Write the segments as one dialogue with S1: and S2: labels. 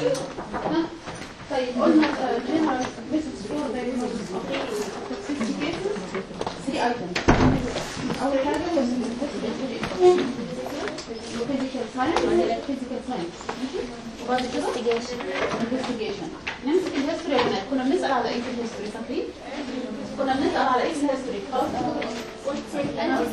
S1: ها؟ طيب قلنا جنرال ميثودز فور diagnosis of toxicity cases 3 items اول حاجه هو physical science physical science ماشي وبعد كده investigation نمسك الهيستوري يا بنات كنا بنسال على ايه في الهيستوري فاكرين كنا بنسال على ايه في الهيستوري خلاص انا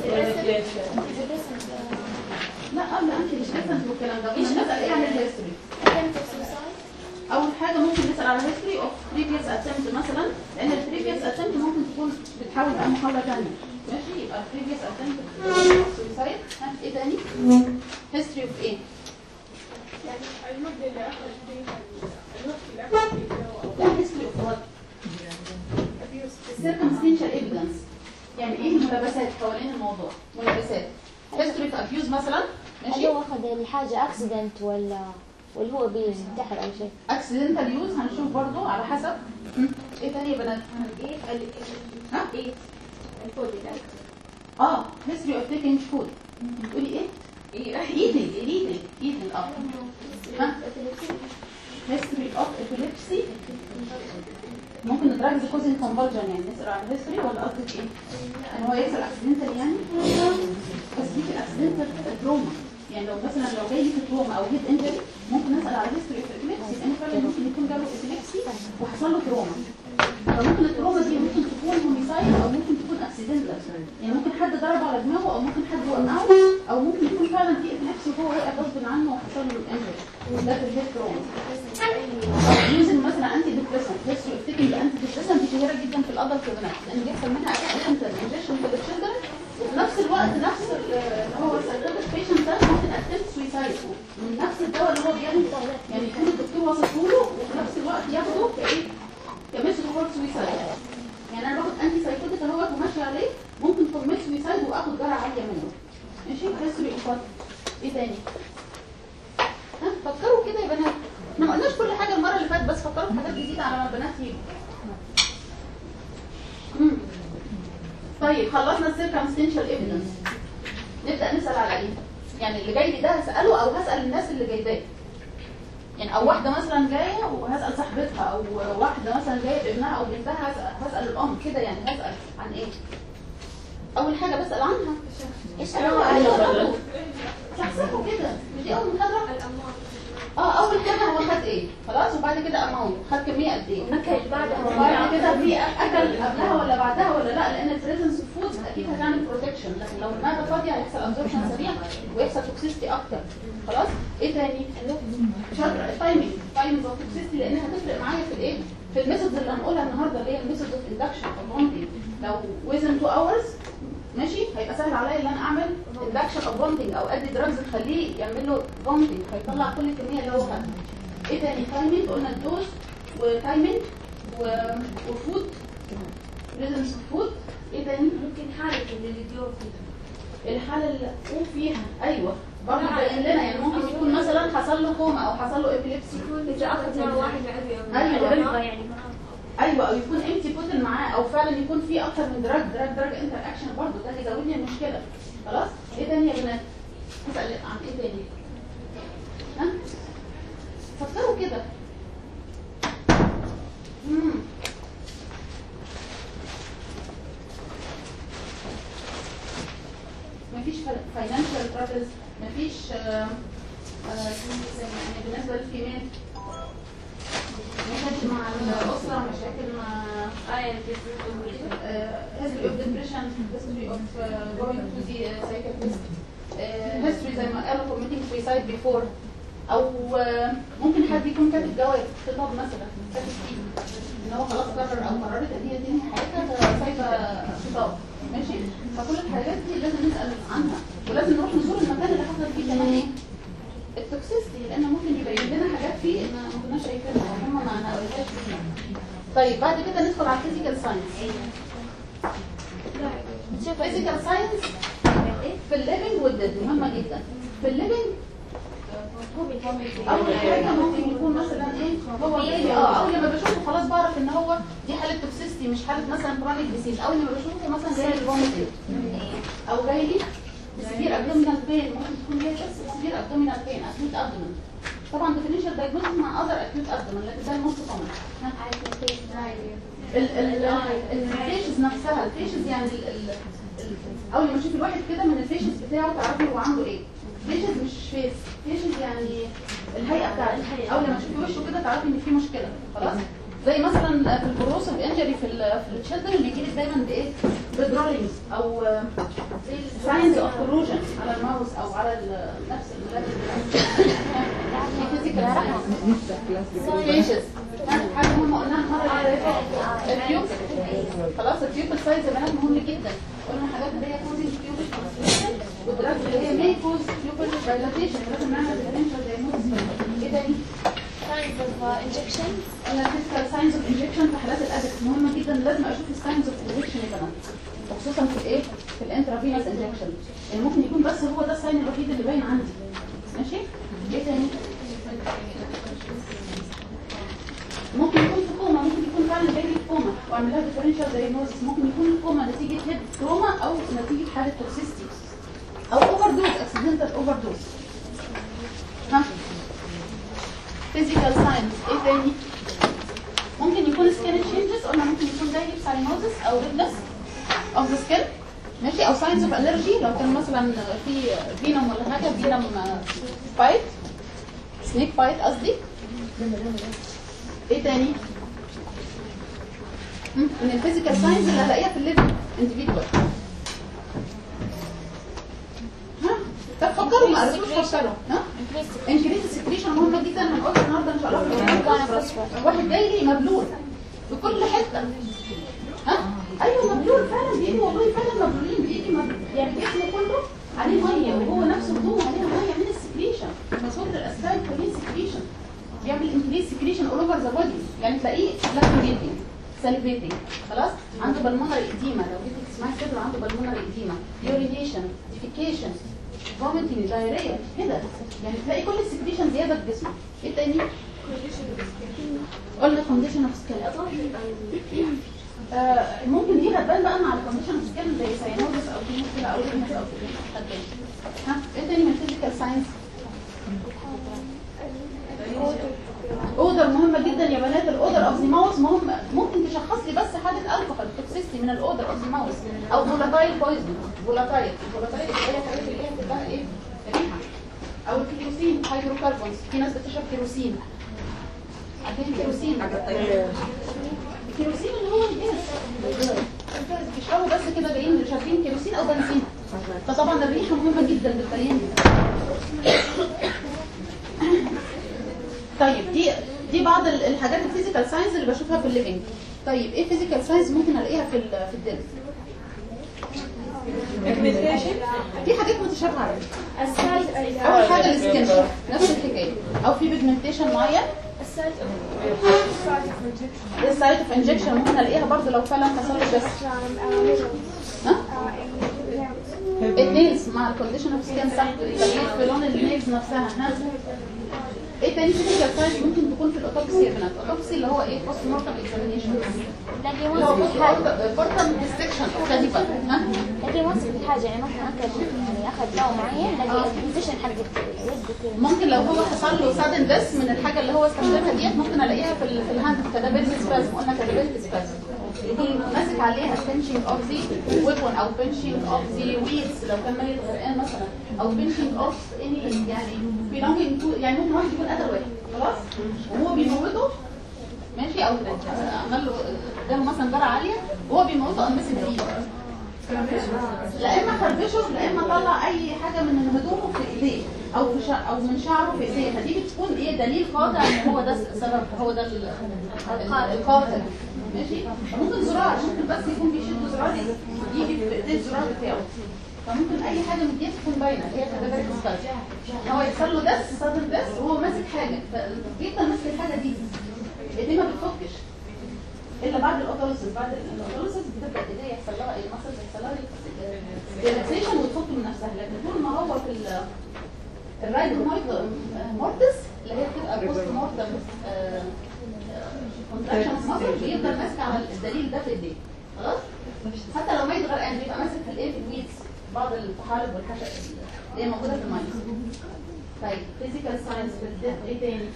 S1: لا قبل انت مش لسه والكلام ده كنا بنسال ايه عن الهيستوري اول حاجه ممكن نسال على history of previous attempt مثلا لان ال previous attempt ممكن تكون بتحاول بقى محاوله ثانيه ماشي يبقى previous attempt suicide ها ايه تاني history of ايه
S2: يعني المدة اللي أخذ فيها الوقت اللي أخذ فيه
S1: لا history of what circumstantial evidence يعني ايه الملابسات حوالين الموضوع ملابسات history of abuse مثلا ماشي
S3: هل هو اخذ الحاجة اكسيدنت ولا ولا هو بينتحر او شيء
S1: accidental use هنشوف برضو على حسب هم، ايه تاني يا بنات
S2: ايه
S1: ها
S2: ايه الفود
S1: اه history of taking food بتقولي ايه
S2: ايه
S1: eating eating eating اه ها history of epilepsy ممكن drugs causing convulsion يعني نسأل عن history ولا قصدك ايه؟ ان هو يحصل accidental يعني بس دي في accidental تروما يعني لو مثلا لو جاي في تروما او هيد انجري ممكن نسأل على history of epilepsy لان فعلا ممكن يكون جاله epilepsy وحصل له تروما فممكن التروما دي ممكن تكون هوميسايد او ممكن تكون اكسيدنتال يعني ممكن حد ضربه على دماغه او ممكن حد وقعه او ممكن يكون فعلا في ابيليبسي وهو وقع غصب عنه وحصل له الانجري ده في الهيد تروما يوزن مثلا انتي ديبريسنت هيستوري اوف تيكينج انتي ديبريسنت دي شهيره جدا في الادلت والبنات لان بيحصل منها اكسيدنتال انجكشن في التشيلدرن وفي نفس الوقت نفس ال- اللي هو السايكوتيك بيشنت ده ممكن اتمت سويسايد من نفس الدواء اللي هو بياخده يعني يكون الدكتور واثق له وفي نفس الوقت ياخده كايه كميثود فور سويسايد يعني انا باخد انتي سايكوتيك اهوت وماشي عليه ممكن كوميت سويسايد واخد جرعه عاليه منه ماشي هيستوري اوف ايه تاني ها فكروا كده يا بنات احنا ما قلناش كل حاجه المره اللي فاتت بس فكروا في حاجات جديده على ما البنات يجوا مم. طيب خلصنا السيركمستنشال ايفيدنس نبدا نسال على ايه يعني اللي جاي لي ده هساله او هسال الناس اللي جايباه يعني او واحده مثلا جايه وهسال صاحبتها او واحده مثلا جايه بابنها او بنتها هسال, هسأل الام كده يعني هسال عن ايه اول حاجه بسال عنها
S3: ايش
S1: ايوه ايوه صحصحوا كده مش دي اول محاضره
S2: الأمراض
S1: اه اول حاجه هو خد ايه خلاص وبعد كده اماونت خد كميه قد ايه
S2: أكل بعدها
S1: وبعد كده في اكل قبلها ولا بعدها ولا لا لان البريزنس اوف فود اكيد هتعمل بروتكشن لكن لو المعده فاضيه هيحصل ابزوربشن سريع ويحصل توكسيستي اكتر خلاص ايه تاني شاطر التايمنج تايمنج اوف توكسيستي لانها هتفرق معايا في الايه في الميثودز اللي هنقولها النهارده اللي هي الميثودز اوف اندكشن او ممكن لو ويزن 2 اورز ماشي هيبقى سهل عليا ان انا اعمل اندكشن او فومتنج او ادي دراجز تخليه يعمل له فومتنج هيطلع كل الكميه اللي هو خدها ايه تاني تايمنج قلنا الدوز وتايمنج و- وفود ريزمز فود ايه تاني
S2: ممكن حالة اللي اليوم فيها
S1: الحاله اللي هو فيها ايوه برضه باين لنا يعني ممكن يكون مثلا حصل له كوما او حصل له ابيليبسي
S2: يكون إذا أخذ مرة واحدة عذية
S1: أيوة.
S2: يعني
S1: ايوه او يكون امتي بوتل معاه او فعلا يكون في اكتر من دراج دراج دراج انتر اكشن برضه ده هيزود لي المشكله خلاص ايه تاني يا بنات هسال عن ايه تاني ها فكروا كده امم مفيش فاينانشال ترابلز مفيش آه، آه، يعني بالنسبه للفيميل مشاكل مع الاسره مشاكل مع uh, history of depression, history of uh, going to the uh, psychiatrist, uh, history زي ما قالوا committing suicide before او uh, ممكن حد يكون كاتب جواب خطاب مثلا كاتب فيه ان هو خلاص قرر او قررت ان هي تنهي حياتها سايبه خطاب ماشي فكل الحاجات دي لازم نسال عنها ولازم نروح نزور المكان اللي حصل فيه كمان ايه التوكسيستي لان ممكن يبين لنا حاجات فيه ان ما كناش شايفينها يعني هم ما نقلهاش فينا طيب بعد كده ندخل على الفيزيكال ساينس شوف فيزيكال ساينس في الليفنج والديد مهمه جدا في الليفنج اول حاجه ممكن يكون مثلا ايه هو جاي لي اه اول ما بشوفه خلاص بعرف ان هو دي حاله توكسيستي مش حاله مثلا كرونيك ديسيز اول ما بشوفه مثلا جاي لي فوميتنج او جاي لي سيفير ابدومينال بين ممكن تكون هي بس سيفير ابدومينال بين اكيد ابدومين طبعا ديفرنشال دايجنوستس مع اذر اكيوت ابدومن لكن ده الموست كومن الفيشز نفسها الفيشز يعني ال ال ال- اول ما تشوف الواحد كده من الفيشز بتاعه تعرفي هو عنده ايه فيشز مش فيس فيشز يعني الهيئه بتاعته اول ما تشوفي وشه كده تعرفي ان في مشكله خلاص زي مثلا في البروس انجري في ال في التشيلدرن بيجي لك دايما بايه بدراينز او ساينز اوف كروجن على الماوس او على ال- نفس الفيشز حاجه مهمه قلناها المره اللي فاتت التيوب خلاص التيوب السايز يا بنات مهم جدا قلنا الحاجات اللي هي كوزنج تيوب والدراجز اللي هي مي كوز تيوب دايلاتيشن لازم نعمل ديفرنشال دايجنوستس ايه تاني؟
S3: signs of uh, injection
S1: الفيزيكال ساينز اوف انجكشن في حالات الادكت مهمه جدا لازم اشوف الساينز اوف انجكشن يا بنات وخصوصا في الايه في الانترافينوس انجكشن يعني ممكن يكون بس هو ده الساين الوحيد اللي باين عندي ماشي ايه تاني ممكن يكون في كوما ممكن يكون فعلا جاي لي كوما واعمل لها ديفرنشال دايجنوستس ممكن يكون الكوما نتيجه هيد تروما او نتيجه حاله توكسيستي او اوفر دوز اكسيدنتال اوفر دوز ها فيزيكال ساينس ايه تاني ممكن يكون سكين تشينجز قلنا ممكن يكون جاي ساينوزس او ريدنس اوف ذا سكين ماشي او ساينز اوف الرجي لو كان مثلا في فينوم ولا حاجه فينوم بايت سنيك بايت قصدي ايه تاني مم، من الفيزيكال ساينز اللي هلاقيها في الليفل انديفيدوال ها طب فكروا ما قريتوش فكروا ها
S3: increase
S1: انكريز السكريشن مهمه جدا هنقولها النهارده ان شاء الله في الجامعة. واحد جاي لي مبلول في كل حته ها ايوه مبلول فعلا بيجي والله فعلا مبلولين بيجي مبلول يعني جسمه كله عليه ميه وهو نفسه هدومه عليها ميه من السكريشن من كتر الاسيتايل كولين سكريشن بيعمل انكريز سكريشن اول اوفر ذا بودي يعني تلاقيه لاكتو جيتنج ساليفيتنج خلاص عنده بالمونري اديما لو جيت تسمعي كده عنده بالمونري اديما يورينيشن ديفيكيشن فوميتنج دايريا كده يعني تلاقي كل السكريشن زياده في جسمه ايه تاني قلنا كونديشن اوف سكين آه ممكن دي هتبان بقى مع الكونديشن اوف سكين زي ساينوزس او في مشكله او رينس او في هتبان ها ايه تاني من الفيزيكال ساينس اودر مهمه جدا يا بنات الاودر اوف ذا ماوس مهم ممكن تشخص لي بس حاله الكحول توكسيستي من الاودر اوف ذا ماوس او فولاتايل بويزن فولاتايل الفولاتايل اللي هي الحاجات اللي هي كلها ايه ريحه او الكيروسين هيدروكربونز في ناس بتشرب كيروسين عارفين الكيروسين الكيروسين اللي هو الجاز الجاز بيشربوا بس كده جايين شاربين كيروسين او بنزين فطبعا الريحه مهمه جدا بالبيان طيب دي دي بعض ال- الحاجات الفيزيكال ساينس اللي بشوفها في الليفنج طيب ايه فيزيكال ساينس ممكن الاقيها في ال- في الدل في حاجات متشابهه على فكرة. اول حاجه السكين نفس الحكايه او في بيجمنتيشن معين السايت اوف انجكشن ممكن الاقيها برضه لو فعلا حصل له بس ها النيلز مع الكونديشن اوف سكين صح تغيير في لون النيلز نفسها ها ايه تاني فيزيكال ساينس ممكن تكون في الاوتوبسي يا بنات الاوتوبسي اللي هو ايه بوست مورتم اكزامينيشن
S3: لكن
S1: اللي هو
S3: يوصف الحاجة
S1: بورتم ديستكشن غالبا ها
S3: لكن يوصف الحاجة يعني مثلا أكل يعني أخذ دواء معين لكن البوزيشن حق يده كده
S1: ممكن لو هو حصل له سادن بس من الحاجه اللي هو استخدمها ديت ممكن الاقيها في ال- في الهاند كدابيلتي سبازم قلنا كدابيلتي سبازم يكون ماسك عليها pinching of the weapon او pinching of the weeds لو كان ميت غرقان مثلا او pinching of any يعني belonging to يعني ممكن واحد يكون قتل واحد خلاص وهو بيموته ماشي او عمل له قدامه مثلا جرعه عاليه وهو بيموته قام مسك فيه لا اما خربشه لا اما طلع اي حاجه من هدومه في ايديه او في شع... او من شعره في ايديه فدي بتكون ايه دليل قاطع ان هو ده السبب هو ده ال- ال- القاتل ماشي ممكن زرار ممكن بس يكون بيشد زرار يجي في ايديه الزرار بتاعه فممكن اي حاجه من دي تكون باينه هي كده هو يحصل له دس صدر دس وهو ماسك حاجه فيفضل ماسك الحاجه دي ايديه ما بتفكش الا بعد الاوتوليسيس بعد الاوتوليسيس بتبدا ايديه يحصل لها ايه المصل يحصل لها ريلاكسيشن وتفك من نفسها لكن طول ما هو في ال- الرايد مورتس اللي هي بتبقى بوست مورتم كونتراكشن مصر بيفضل ماسك على الدليل ده في ايديه خلاص حتى لو ميت غرقان بيبقى ماسك في الايه في الويدز بعض الطحالب والحشا هي موجوده في الميه طيب فيزيكال ساينس في الديت ايه تاني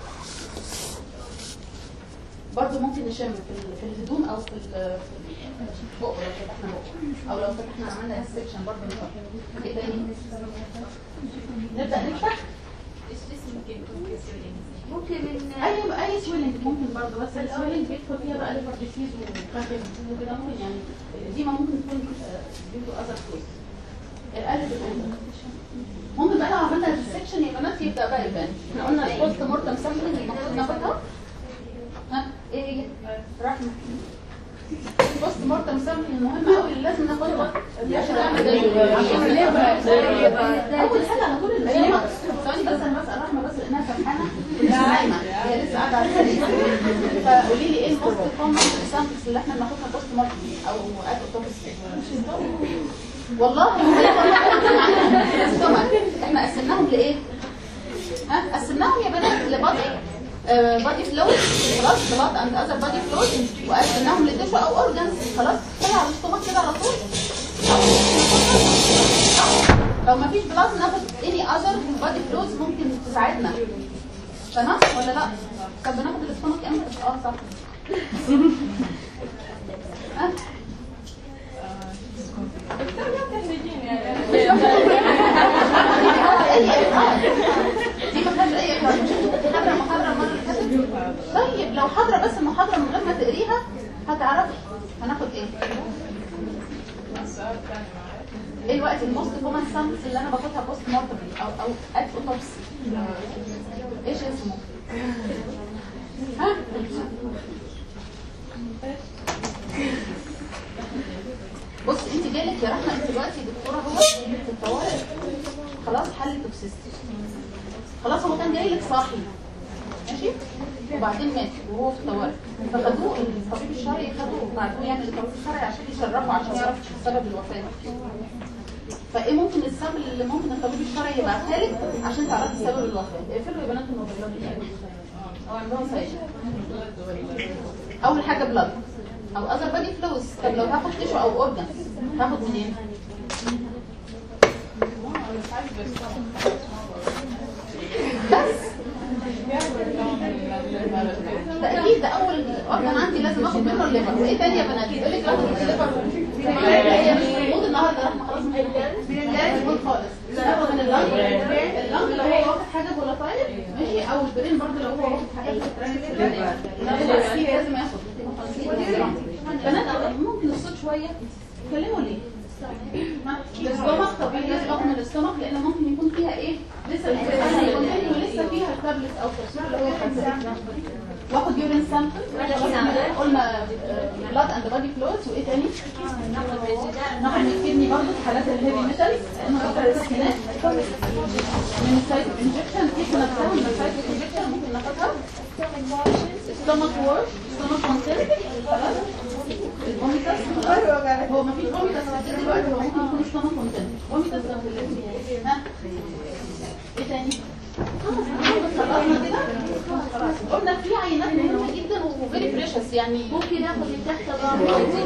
S1: برضه ممكن نشم في ال- في الهدوم او في ال- في البق لو فتحنا بق او لو فتحنا عملنا سكشن برضه نشم ايه تاني نبدا نفتح
S4: ممكن من
S1: اي اي سويلنج ممكن برضه بس السويلنج بيدخل فيها بقى ليفر ديسيز وكاردياك وكده ممكن يعني دي ما ممكن تكون دي تو اذر كوز القلب الأولى. ممكن بقى لو عملنا السكشن يا بنات يبدا بقى يبان احنا قلنا البوست مورتم سامبلنج المفروض ناخدها ها ايه هي رحمه البوست مورتم سامبلنج مهم قوي اللي لازم ناخدها عشان نعمل ده. اول حاجه على طول البيانات ثواني بس انا بسال رحمه بس لانها سرحانه مش نايمه هي لسه قاعده على السرير فقولي لي ايه الموست كومن سامبلز اللي احنا بناخدها بوست مورتم او اد اوتوبسي والله السمك احنا قسمناهم لايه؟ ها قسمناهم يا بنات لبادي بادي فلويد خلاص بلاد اند اذر بادي فلويد وقسمناهم لتيشو او اورجانز خلاص طلع على السtomach كده على طول لو ما فيش بلاد ناخد اني اذر بادي فلويدز ممكن تساعدنا تمام ولا لا؟ طب بناخد الاستومك امتى؟ اه صح ها؟ دي ما فيهاش اي اخراج مش انت كنت حاضره محاضره المره اللي فاتت طيب لو حاضره بس المحاضره من غير ما تقريها هتعرفي هناخد ايه ايه الوقت الموست كومن سامبلز اللي انا باخدها بوست مورتم او او ات اوتوبسي ايش اسمه ها بص انت جالك يا رحمه انت دلوقتي دكتوره هو في الطوارئ خلاص حل توكسيستي خلاص هو كان جاي لك صاحي ماشي وبعدين مات وهو في الطوارئ فخدوه الطبيب الشرعي خدوه بعتوه يعني للطبيب الشرعي عشان يشرفه عشان يعرف سبب الوفاه فايه ممكن السبب اللي ممكن الطبيب الشرعي يبعتها لك عشان تعرفي سبب الوفاه اقفلوا يا بنات الموبايلات او عندهم سايش اول حاجه بلاد او اذر بادي فلوس طب لو هاخد تيشو او اورجان هاخد منين بس ده اكيد ده اول اورجان عندي لازم اخد منه الليفر وايه تاني يا بنات يقول لك اخد الليفر هي مش موجود النهارده رحمه خلاص من الجاي موجود خالص ناخد من اللنج اللنج لو هو واخد حاجه فولاتايل ماشي او البرين برضه لو هو واخد حاجه اكيد لازم ياخد بنات ممكن الصوت شويه اتكلموا ليه؟ الاستومك طبيعي يسبق من الاستومك لان ممكن يكون فيها ايه لسه الانسان ولسه فيها التابلت او كبسوله اللي هو الحساسيه واخد يورين سامبل قلنا بلاد اند بادي فلويدز وايه تاني؟ ناخد من الكدني برضه في حالات الهيفي ميتالز لانه اكتر التسكينات من السايت انجكشن كيس نفسها من السايت انجكشن ممكن ناخدها ستومك وورش ستومك كونسنت خلاص الفوميتاس خلاص هو مفيش فوميتاس كتير دلوقتي هو ممكن يكون ستومك كونسنت فوميتاس لو في الليل. ها ايه تاني؟ خلصنا كده خلاص قلنا في عينات مهمه جدا وفيري بريشس يعني
S4: ممكن اخد من تحت بقى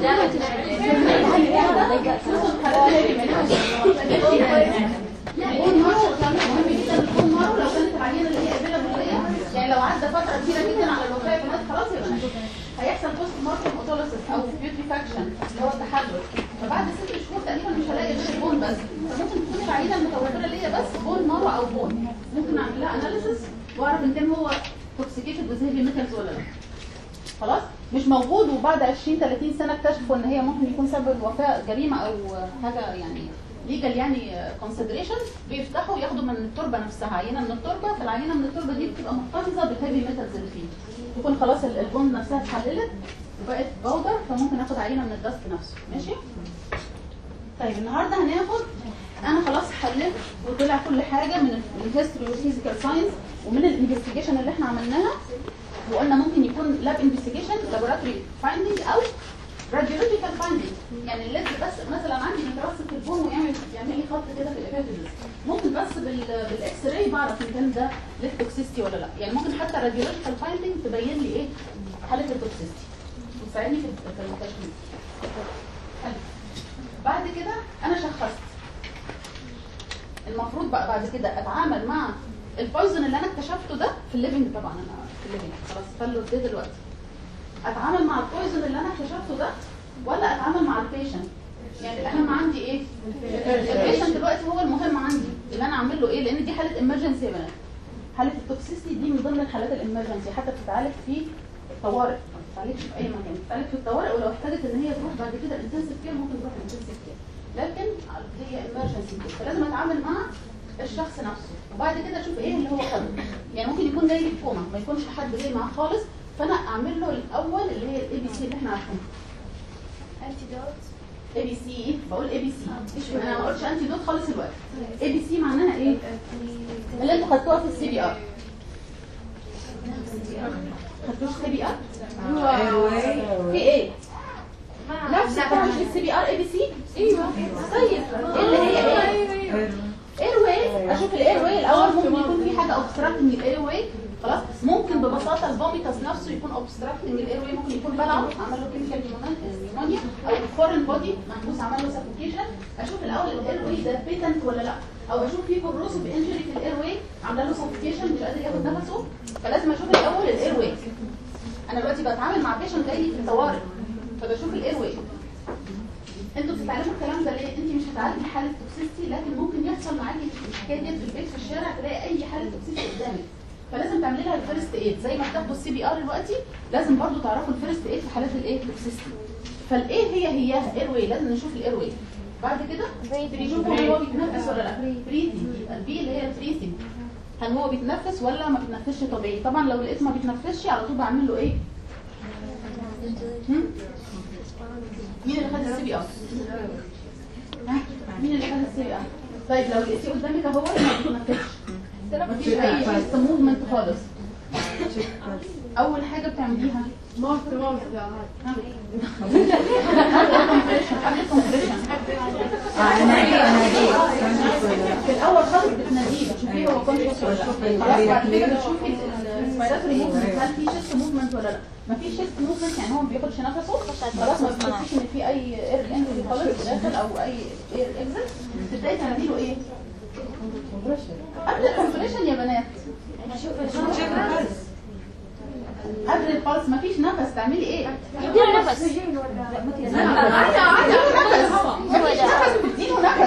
S1: البون مارو كان مهم جدا البون مارو لو كانت العينه اللي هي افيلابل يعني لو عدى فتره كبيره جدا على الوفاه يا بنات خلاص يا بنات هيحصل بوست مارتم اوتوليسيس او بيوتريفاكشن اللي هو التحلل فبعد ست شهور تقريبا مش هلاقي غير البون بس فممكن تكون العينه المتوفره ليا بس بون مارو او بون ممكن اعمل لها اناليسيس واعرف ان كان هو توكسيكيتد وذ هيفي ميتالز ولا لا خلاص مش موجود وبعد 20 30 سنه اكتشفوا ان هي ممكن يكون سبب الوفاه جريمه او حاجه يعني ليجل يعني كونسيدريشن بيفتحوا ياخدوا من التربه نفسها عينه من التربه فالعينه من التربه دي بتبقى محتفظه بالهيفي ميتالز اللي فيه تكون خلاص ال- البون نفسها اتحللت وبقت باودر فممكن اخد عينه من الدست نفسه ماشي طيب النهارده هناخد انا خلاص حللت وطلع كل حاجه من الهيستوري والفيزيكال ساينس ومن الانفستيجيشن اللي احنا عملناها وقلنا ممكن يكون لاب انفستيجيشن لابوراتوري فايندنج او راديولوجيكال فايندنج يعني الليد بس مثلا عندي متوسط في البون ويعمل يعمل لي خط كده في الابيفيزس ممكن بس بال بالاكس راي بعرف ان كان ده ليد توكسيستي ولا لا يعني ممكن حتى راديولوجيكال فايندنج تبين لي ايه حاله التوكسيستي وتساعدني في في التشخيص حلو. بعد كده انا شخصت المفروض بقى بعد كده اتعامل مع البويزن اللي انا اكتشفته ده في الليفنج طبعا انا في الليفنج خلاص فلو ده دلوقتي اتعامل مع البويزن اللي انا اكتشفته ده ولا اتعامل مع البيشنت يعني الاهم عندي ايه البيشنت دلوقتي هو المهم عندي اللي انا اعمل له ايه لان دي حاله امرجنسي يا بنات حاله التوكسيستي دي من ضمن الحالات الامرجنسي حتى بتتعالج في الطوارئ ما بتتعالجش في اي مكان بتتعالج في الطوارئ ولو احتاجت ان هي تروح بعد كده الانتنسيف كير ممكن تروح الانتنسيف كير لكن هي امرجنسي فلازم اتعامل مع الشخص نفسه وبعد كده اشوف ايه اللي هو خده يعني ممكن يكون جاي لي كوما ما يكونش حد جاي معاه خالص فانا اعمل له الاول اللي هي الاي بي سي اللي احنا عارفينها
S4: انتيدوت
S1: اي بي سي بقول اي بي سي انا ما قلتش انتي دوت خالص الوقت اي بي سي معناها ايه اللي انتوا خدتوها في السي بي ار خدتوش سي بي ار في ايه نفس بتاع مش السي بي ار اي بي سي ايوه طيب ايه اللي هي ايه اير واي اشوف الاير واي الاول ممكن يكون في حاجه اوبستراكتنج الاير واي خلاص ممكن ببساطه الفوميتاس نفسه يكون اوبستراكتنج الاير واي ممكن يكون بلعه عمل له كيميكال نيمونيا او الفورن بودي محبوس عمل له سفوكيشن اشوف الاول الاير واي ده بيتنت ولا لا او اشوف في كروسيف انجري في الاير واي عامله له سفوكيشن مش قادر ياخد نفسه فلازم اشوف الاول الاير واي انا دلوقتي بتعامل مع بيشنت جاي لي في الطوارئ فبشوف الاير واي انتوا بتتعلموا الكلام ده ليه؟ انت مش هتعالجي حاله توكسيستي لكن ممكن يحصل معاكي الحكايه دي في البيت في الشارع تلاقي اي حاله توكسيستي قدامك فلازم تعملي لها الفيرست ايد زي ما بتاخدوا السي بي ار دلوقتي لازم برضو تعرفوا الفيرست ايد في حالات الايه توكسيستي فالايه هي هياها اير واي لازم نشوف الاير واي بعد كده نشوف هل هو بيتنفس ولا لا بريثنج يبقى البي اللي هي البريثنج هل هو بيتنفس ولا ما بيتنفسش طبيعي طبعا لو لقيت ما بيتنفسش على طول بعمل له ايه هم؟ مين اللي خد السي بي ار ها؟ مين اللي خد السي بي ار طيب لو لقيتيه قدامك اهو ما بيتنفسش مفيش اي شيست موفمنت خالص اول حاجه بتعمليها
S2: ماوس ماوس
S1: ها؟ compression، قبل compression. في الاول خالص بتناديه بتشوفيه هو كونشس ولا لا خلاص بعد كده بتشوفي الريسبيراتوري موفمنت هل في شيست موفمنت ولا لا مفيش شيست موفمنت يعني هو ما بياخدش نفسه خلاص ما بتحسيش ان في اي اير انتري خالص داخل او اي اير اكزت تبداي تعملي له ايه؟ قبل الكومبريشن يا بنات قبل البلس مفيش نفس تعملي ايه؟
S3: يديله نفس
S1: اديله نفس مفيش نفس بتديله نفس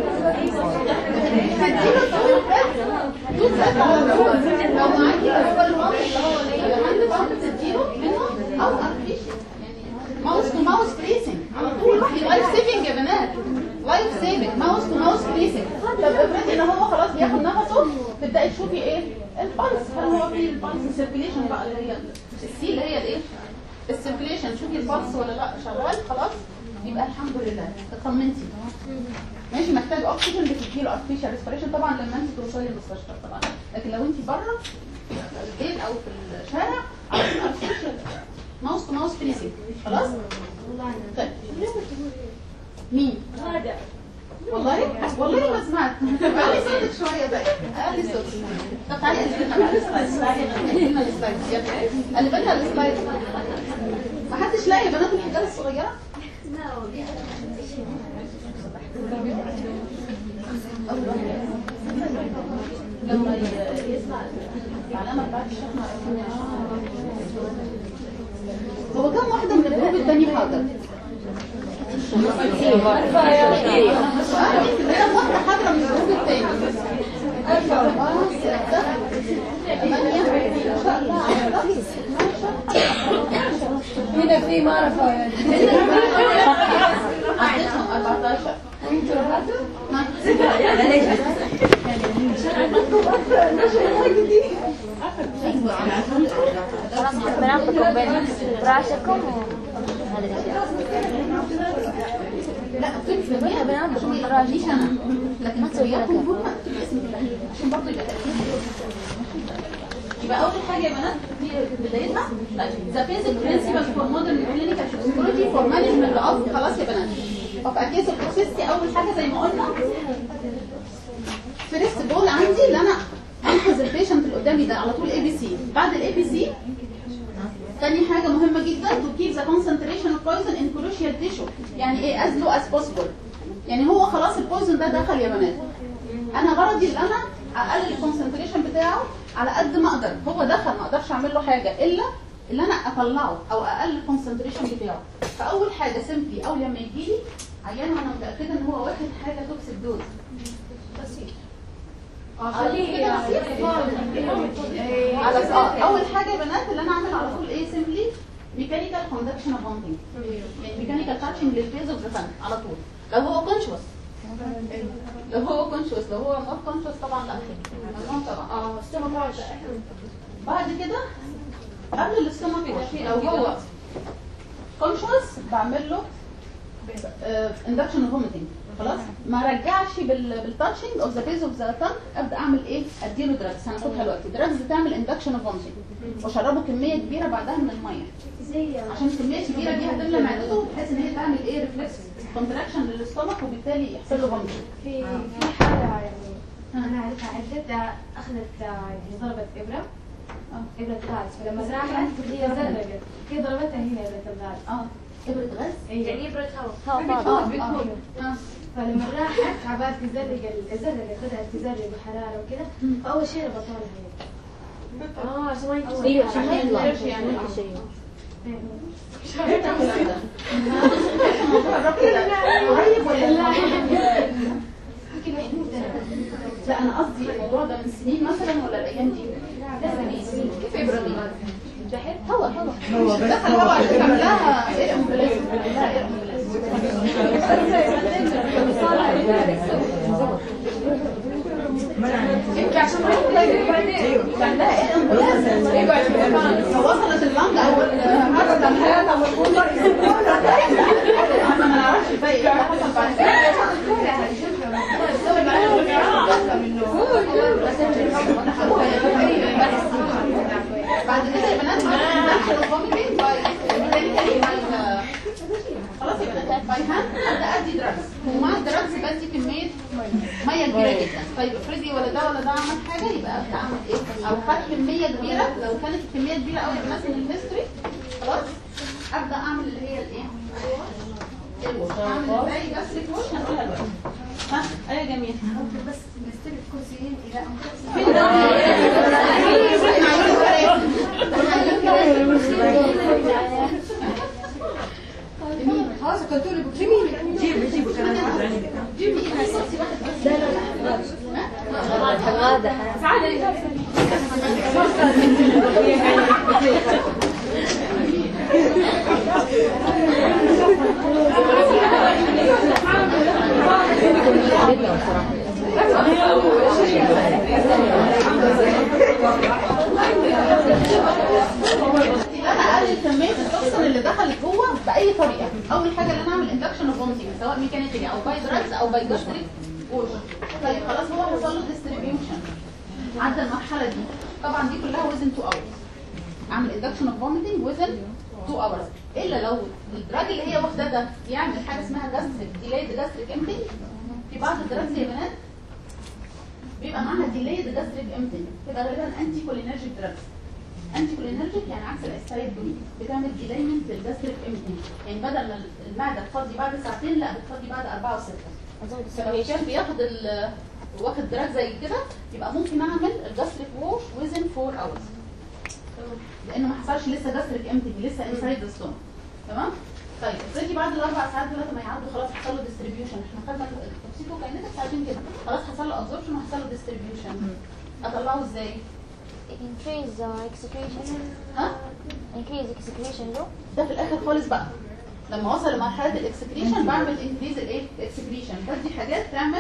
S1: تديله طول بس طول بس على طول لو معاكي هو الماوس اللي هو اللي عند بعض تديله منه او مفيش ماوس تو ماوس بريسنج على طول لايف سيفنج يا بنات لايف سيفنج ماوس تو ماوس بريسنج طب افرضي ان هو خلاص بياخد نفسه تبداي تشوفي ايه البلس هل هو في البلس سيركيليشن بقى اللي هي السي اللي هي الايه السيركيليشن شوفي البلس ولا لا شغال خلاص يبقى الحمد لله اطمنتي ماشي محتاج اكسجين بتديله ارتفيشال ريسبيريشن طبعا لما انت توصلي المستشفى طبعا لكن لو انت بره في البيت او في الشارع على طول ارتفيشال ماوس تو ماوس فريزنج خلاص طيب مين والله والله ما سمعت علي صوتك شويه بقى علي صوتك طب تعالي قلبي لنا بقى السلايد قلبي لنا السلايد يلا قلبي لنا السلايد ما حدش لاقي بنات الحجاره الصغيره لما يسمع العلامه بتاعت الشحنه هو كم واحده من الجروب الثاني حاضر؟ كم واحده حاضره من الجروب الثاني؟ أربعة ستة ثمانية ما شاء الله
S2: هنا في معرفة
S1: عدتهم 14 ما
S3: خلاص بناخدكم بين فراشكم وهذه الاشياء
S1: لا كنت بنيها بنات مش مراجيش انا لكن سوياكم هم اكتب اسمي في الأخير عشان برضه يبقى تأكيد يبقى اول حاجه يا بنات في بدايتها ذا بيزك برنسبل فور مودرن كلينيكال توكسيكولوجي فور مانجمنت اوف خلاص يا بنات اوف اكيس البروسيستي اول حاجه زي ما قلنا فيرست جول عندي اللي انا انقذ البيشنت اللي قدامي ده على طول اي بي سي بعد الاي بي سي تاني حاجة مهمة جدا to keep the concentration of poison in crucial tissue يعني ايه as low as possible يعني هو خلاص البويزن ده دخل يا بنات انا غرضي ان انا اقلل الكونسنتريشن بتاعه على قد ما اقدر هو دخل ما اقدرش اعمل له حاجه الا ان انا اطلعه او اقلل الكونسنتريشن بتاعه فاول حاجه سيمبلي اول لما يجي لي عيان وانا متاكده ان هو واخد حاجه توكسيك دوز اه كده بسيط على اه اول حاجه يا بنات اللي انا اعمل على طول ايه سيمبلي ميكانيكال كوندكشن اوف بامبنج يعني ميكانيكال تاتشنج للفيز اوف ذا على طول لو هو كونشوس لو هو كونشوس لو هو نوت كونشوس طبعا لا ممنوع طبعا
S2: اه استوى واش
S1: بعد كده قبل الاستومك لو هو كونشوس بعمل له اندكشن اوف فوميتنج خلاص ما رجعش بالتاتشنج اوف ذا بيز اوف ذا تانك ابدا اعمل ايه اديله دراجز هناخدها دلوقتي دراجز بتعمل اندكشن اوف فوميتنج واشربه كميه كبيره بعدها من الميه
S4: زي
S1: عشان الكميه الكبيره دي هتملى معدته بحيث ان هي تعمل ايه ريفلكس كونتراكشن للاستومك وبالتالي يحصل له فوميتنج
S4: في في حالة يعني أنا أعرفها عدة أخذت يعني ضربت إبرة إبرة غاز فلما راحت هي زلقت هي ضربتها هنا إبرة الغاز
S1: اه ابره غاز
S4: يعني إبرة هواء
S3: هوا فاضي
S1: اه اه اه
S4: فلما راحت عبالة تزلق ال- زلقت بدأت تزلق بحرارة وكده فأول شيء ربطوها هي اه عشان ما يطلع
S3: ايوه عشان ما يطلع
S1: يقدرش يعني.
S3: ما يقدرش يشيل.
S1: موضوع الربط ده قريب ولا لا؟
S4: يمكن محدود
S1: لا انا قصدي الموضوع ده من سنين مثلا ولا الايام دي؟ فبراير هوا هوا دخل هوا عشان تعملها ايه امبلاس تعملها ايه امبلاس يمكن عشان ما تعملها ايه امبلاس وصلت اللنج او الهارت تعملها او الكولر احنا ما نعرفش الباقي ايه اللي حصل بعد كده بعد كده يا بنات ندخل الفوميتنج باي ميكانيكالي باي خلاص يا بنات باي هاند ابدا ادي دراجز ومع الدراجز بدي كميه ميه كبيره جدا طيب افرضي ولا ده ولا ده عمل حاجه يبقى ابدا اعمل ايه او خد كميه كبيره لو كانت الكميه كبيره قوي يا بنات من الهيستوري خلاص ابدا اعمل اللي هي الايه الوش اعمل ازاي جاستريك وش هنقولها دلوقتي ها ايه جميل
S4: بس نستلف كرسيين إلى أن
S2: خلاص قلت له جيبي جيبي جيبي
S3: الغادة
S1: انا اقلل كميه التوكسين اللي دخلت جوه باي طريقه اول حاجه ان انا اعمل اندكشن اوف فومتنج سواء ميكانيكالي او باي دراجز او باي جاستريك ووش طيب خلاص هو حصل له ديستريبيوشن عدى المرحله دي طبعا دي كلها وزن 2 اورز اعمل اندكشن اوف فومتنج وزن 2 اورز الا لو الدراج اللي هي واخداه ده يعمل حاجه اسمها جاستريك ديلايد جاستريك امتنج في بعض الدراجز يا بنات بيبقى معاها ديلايد جاستريك امتنج تبقى غالبا انتي كولينرجيك دراجز انتي كولينرجيك يعني عكس الاستايد دول بتعمل ديلايمنت للجاستريك امتنج يعني بدل ما المعده تفضي بعد ساعتين لا بتفضي بعد أربعة وستة
S3: ازود
S1: فلو
S3: السيرفيشن
S1: كان بياخد ال- واخد دراج زي كده يبقى ممكن اعمل الجاستريك ووش ويزن 4 اورز لانه ما حصلش لسه جاستريك امتنج لسه انسايد ذا ستومك تمام طيب افرضي بعد الاربع ساعات دول ما يعدوا خلاص حصل له ديستريبيوشن احنا خدنا التوكسيكو كاينتكس عايزين كده خلاص حصل له ابزوربشن وحصل له ديستريبيوشن اطلعه ازاي؟
S3: increase uh, excretion
S1: ها؟
S3: increase excretion له
S1: ده في الاخر خالص بقى لما وصل لمرحله الاكسكريشن بعمل انكريز الايه الاكسكريشن بدي حاجات تعمل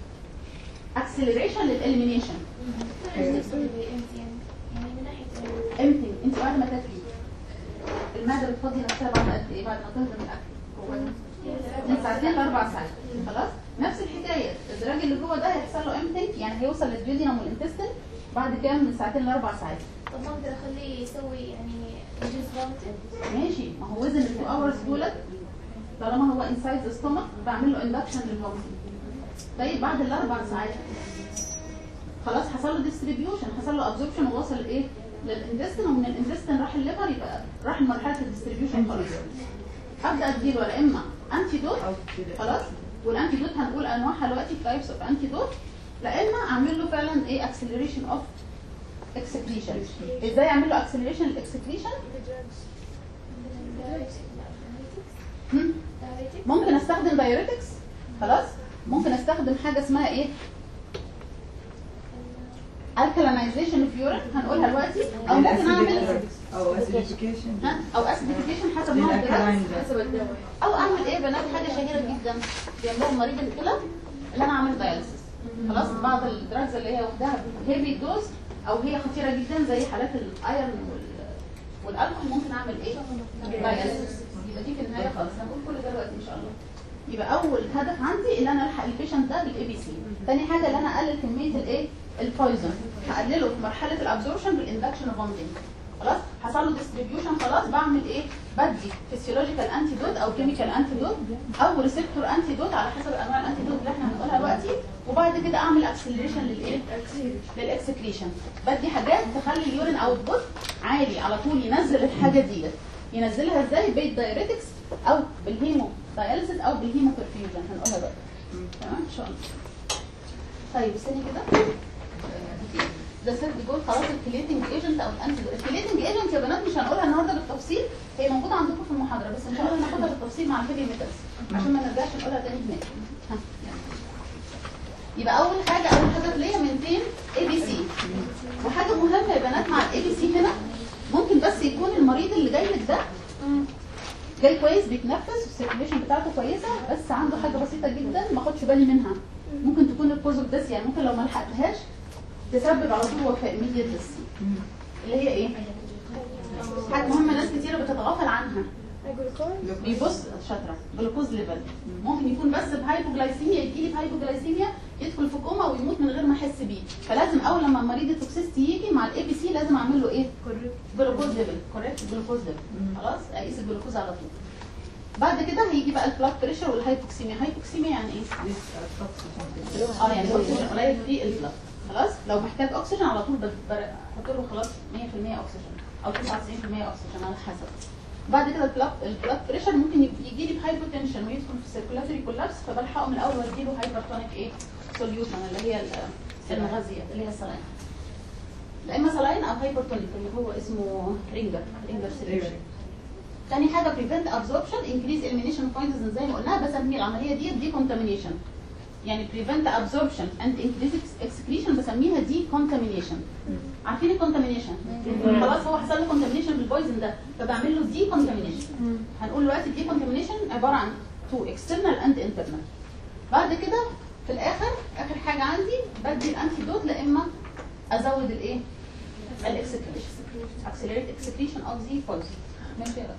S1: اكسلريشن للاليمينيشن
S4: يعني من ناحية
S1: امتى انت بعد ما تاكلي المعده بتفضي نفسها بعد قد ايه بعد ما تهضم الاكل هو من ساعتين لاربع ساعات خلاص نفس الحكايه الدراج اللي جوه ده هيحصل له امتى يعني هيوصل للجيودينم والانتستين بعد كام من ساعتين لاربع ساعات
S4: طب ما أقدر أخليه يسوي يعني جزء ضابط
S1: ماشي ما هو وزن التو اورز دولت طالما هو انسايد ذا ستومك بعمل له اندكشن للفومتنج طيب بعد الاربع ساعات خلاص حصل له ديستريبيوشن حصل له ابزوربشن ووصل ايه للانتستين ومن الانتستين راح الليفر يبقى راح لمرحله الديستريبيوشن خلاص ابدا اديله يا اما انتي دوت خلاص والانتي دوت هنقول انواعها دلوقتي تايبس اوف انتي دوت لا اما اعمل له فعلا ايه اكسلريشن اوف اكسكريشن ازاي اعمل له اكسلريشن الاكسكريشن ممكن استخدم دايوريتكس خلاص ممكن استخدم حاجه اسمها ايه الكالينايزيشن اوف يورين هنقولها دلوقتي او ممكن اعمل
S5: او اسيديفيكيشن
S1: ها او اسيديفيكيشن حسب نوع الدراسه
S2: حسب الدواء
S1: او اعمل ايه بنات حاجه شهيره جدا بيعملوها مريض الكلى اللي انا اعمل داياليسيس خلاص بعض الدراجز اللي هي واخداها هيفي دوز او هي خطيره جدا زي حالات الايرون وال والالكحول ممكن اعمل ايه داياليسيس يبقى دي في النهايه خالص هنقول كل ده دلوقتي ان شاء الله يبقى اول هدف عندي ان انا الحق البيشنت ده بالاي بي سي تاني حاجه ان انا اقلل كميه الايه البويزن هقلله في مرحله الابزوربشن بالاندكشن بوندنج خلاص حصل له ديستريبيوشن خلاص بعمل ايه بدي فيسيولوجيكال انتيدوت او كيميكال انتيدوت او ريسبتور انتيدوت على حسب انواع الانتيدوت اللي احنا هنقولها دلوقتي وبعد كده اعمل اكسلريشن للايه للاكسكريشن بدي حاجات تخلي اليورين اوتبوت عالي على طول ينزل الحاجه ديت ينزلها ازاي بالدايريتكس او بالهيمو داياليسيس او بالهيمو برفيوجن هنقولها بقى تمام ان شاء الله طيب استني كده ده سيرد جول خلاص الكليتنج ايجنت او الانتي الكليتنج ايجنت يا بنات مش هنقولها النهارده بالتفصيل هي موجوده عندكم في المحاضره بس ان شاء الله هناخدها بالتفصيل مع الهيفي ميتالز عشان ما نرجعش نقولها تاني هناك ها. يبقى اول حاجه اول هدف ليا من فين اي بي سي وحاجه مهمه يا بنات مع الاي بي سي هنا ممكن بس يكون المريض اللي جاي لك ده جاي كويس بيتنفس السيركيليشن بتاعته كويسه بس عنده حاجه بسيطه جدا ما اخدش بالي منها ممكن تكون الكوز اوف ديس يعني ممكن لو ما لحقتهاش تسبب على طول وفاه ميديا ديس اللي هي ايه؟ حاجه مهمه ناس كتيره بتتغافل عنها بيبص شاطره جلوكوز ليفل ممكن يكون بس بهايبوجلايسيميا يجي لي بهايبوجلايسيميا يدخل في كوما ويموت من غير ما احس بيه فلازم اول لما المريض التوكسيستي يجي مع الاي بي سي لازم اعمل له ايه جلوكوز ليفل كوريكت جلوكوز ليفل خلاص اقيس الجلوكوز على طول بعد كده هيجي بقى البلاد بريشر والهايبوكسيميا هايبوكسيميا يعني ايه اه يعني الاكسجين قليل في البلاد خلاص لو محتاج اكسجين على طول بحط له خلاص 100% اكسجين او 99% اكسجين على حسب بعد كده البلاد البلاد بريشر ممكن يجي لي بهايبوتنشن ويدخل في السيركولاتوري كولابس فبلحقه من الاول وادي له هايبرتونيك ايه سوليوشن اللي هي المغذيه اللي هي السلاين لا اما سلاين او هايبرتونيك اللي هو اسمه رينجر رينجر سوليوشن تاني حاجه بريفنت ابزوربشن انكريز اليمينيشن بوينتس زي ما قلنا بسمي العمليه دي دي كونتامينيشن يعني prevent absorption and increase excretion بسميها دي contamination عارفين الكونتامينيشن خلاص هو حصل له contamination بالبويزن ده فبعمل له دي contamination هنقول دلوقتي دي contamination عباره عن تو external and internal بعد كده في الاخر اخر حاجه عندي بدي الانتيدوت لا اما ازود الايه الاكسكريشن accelerate excretion of the poison ماشي يا رب.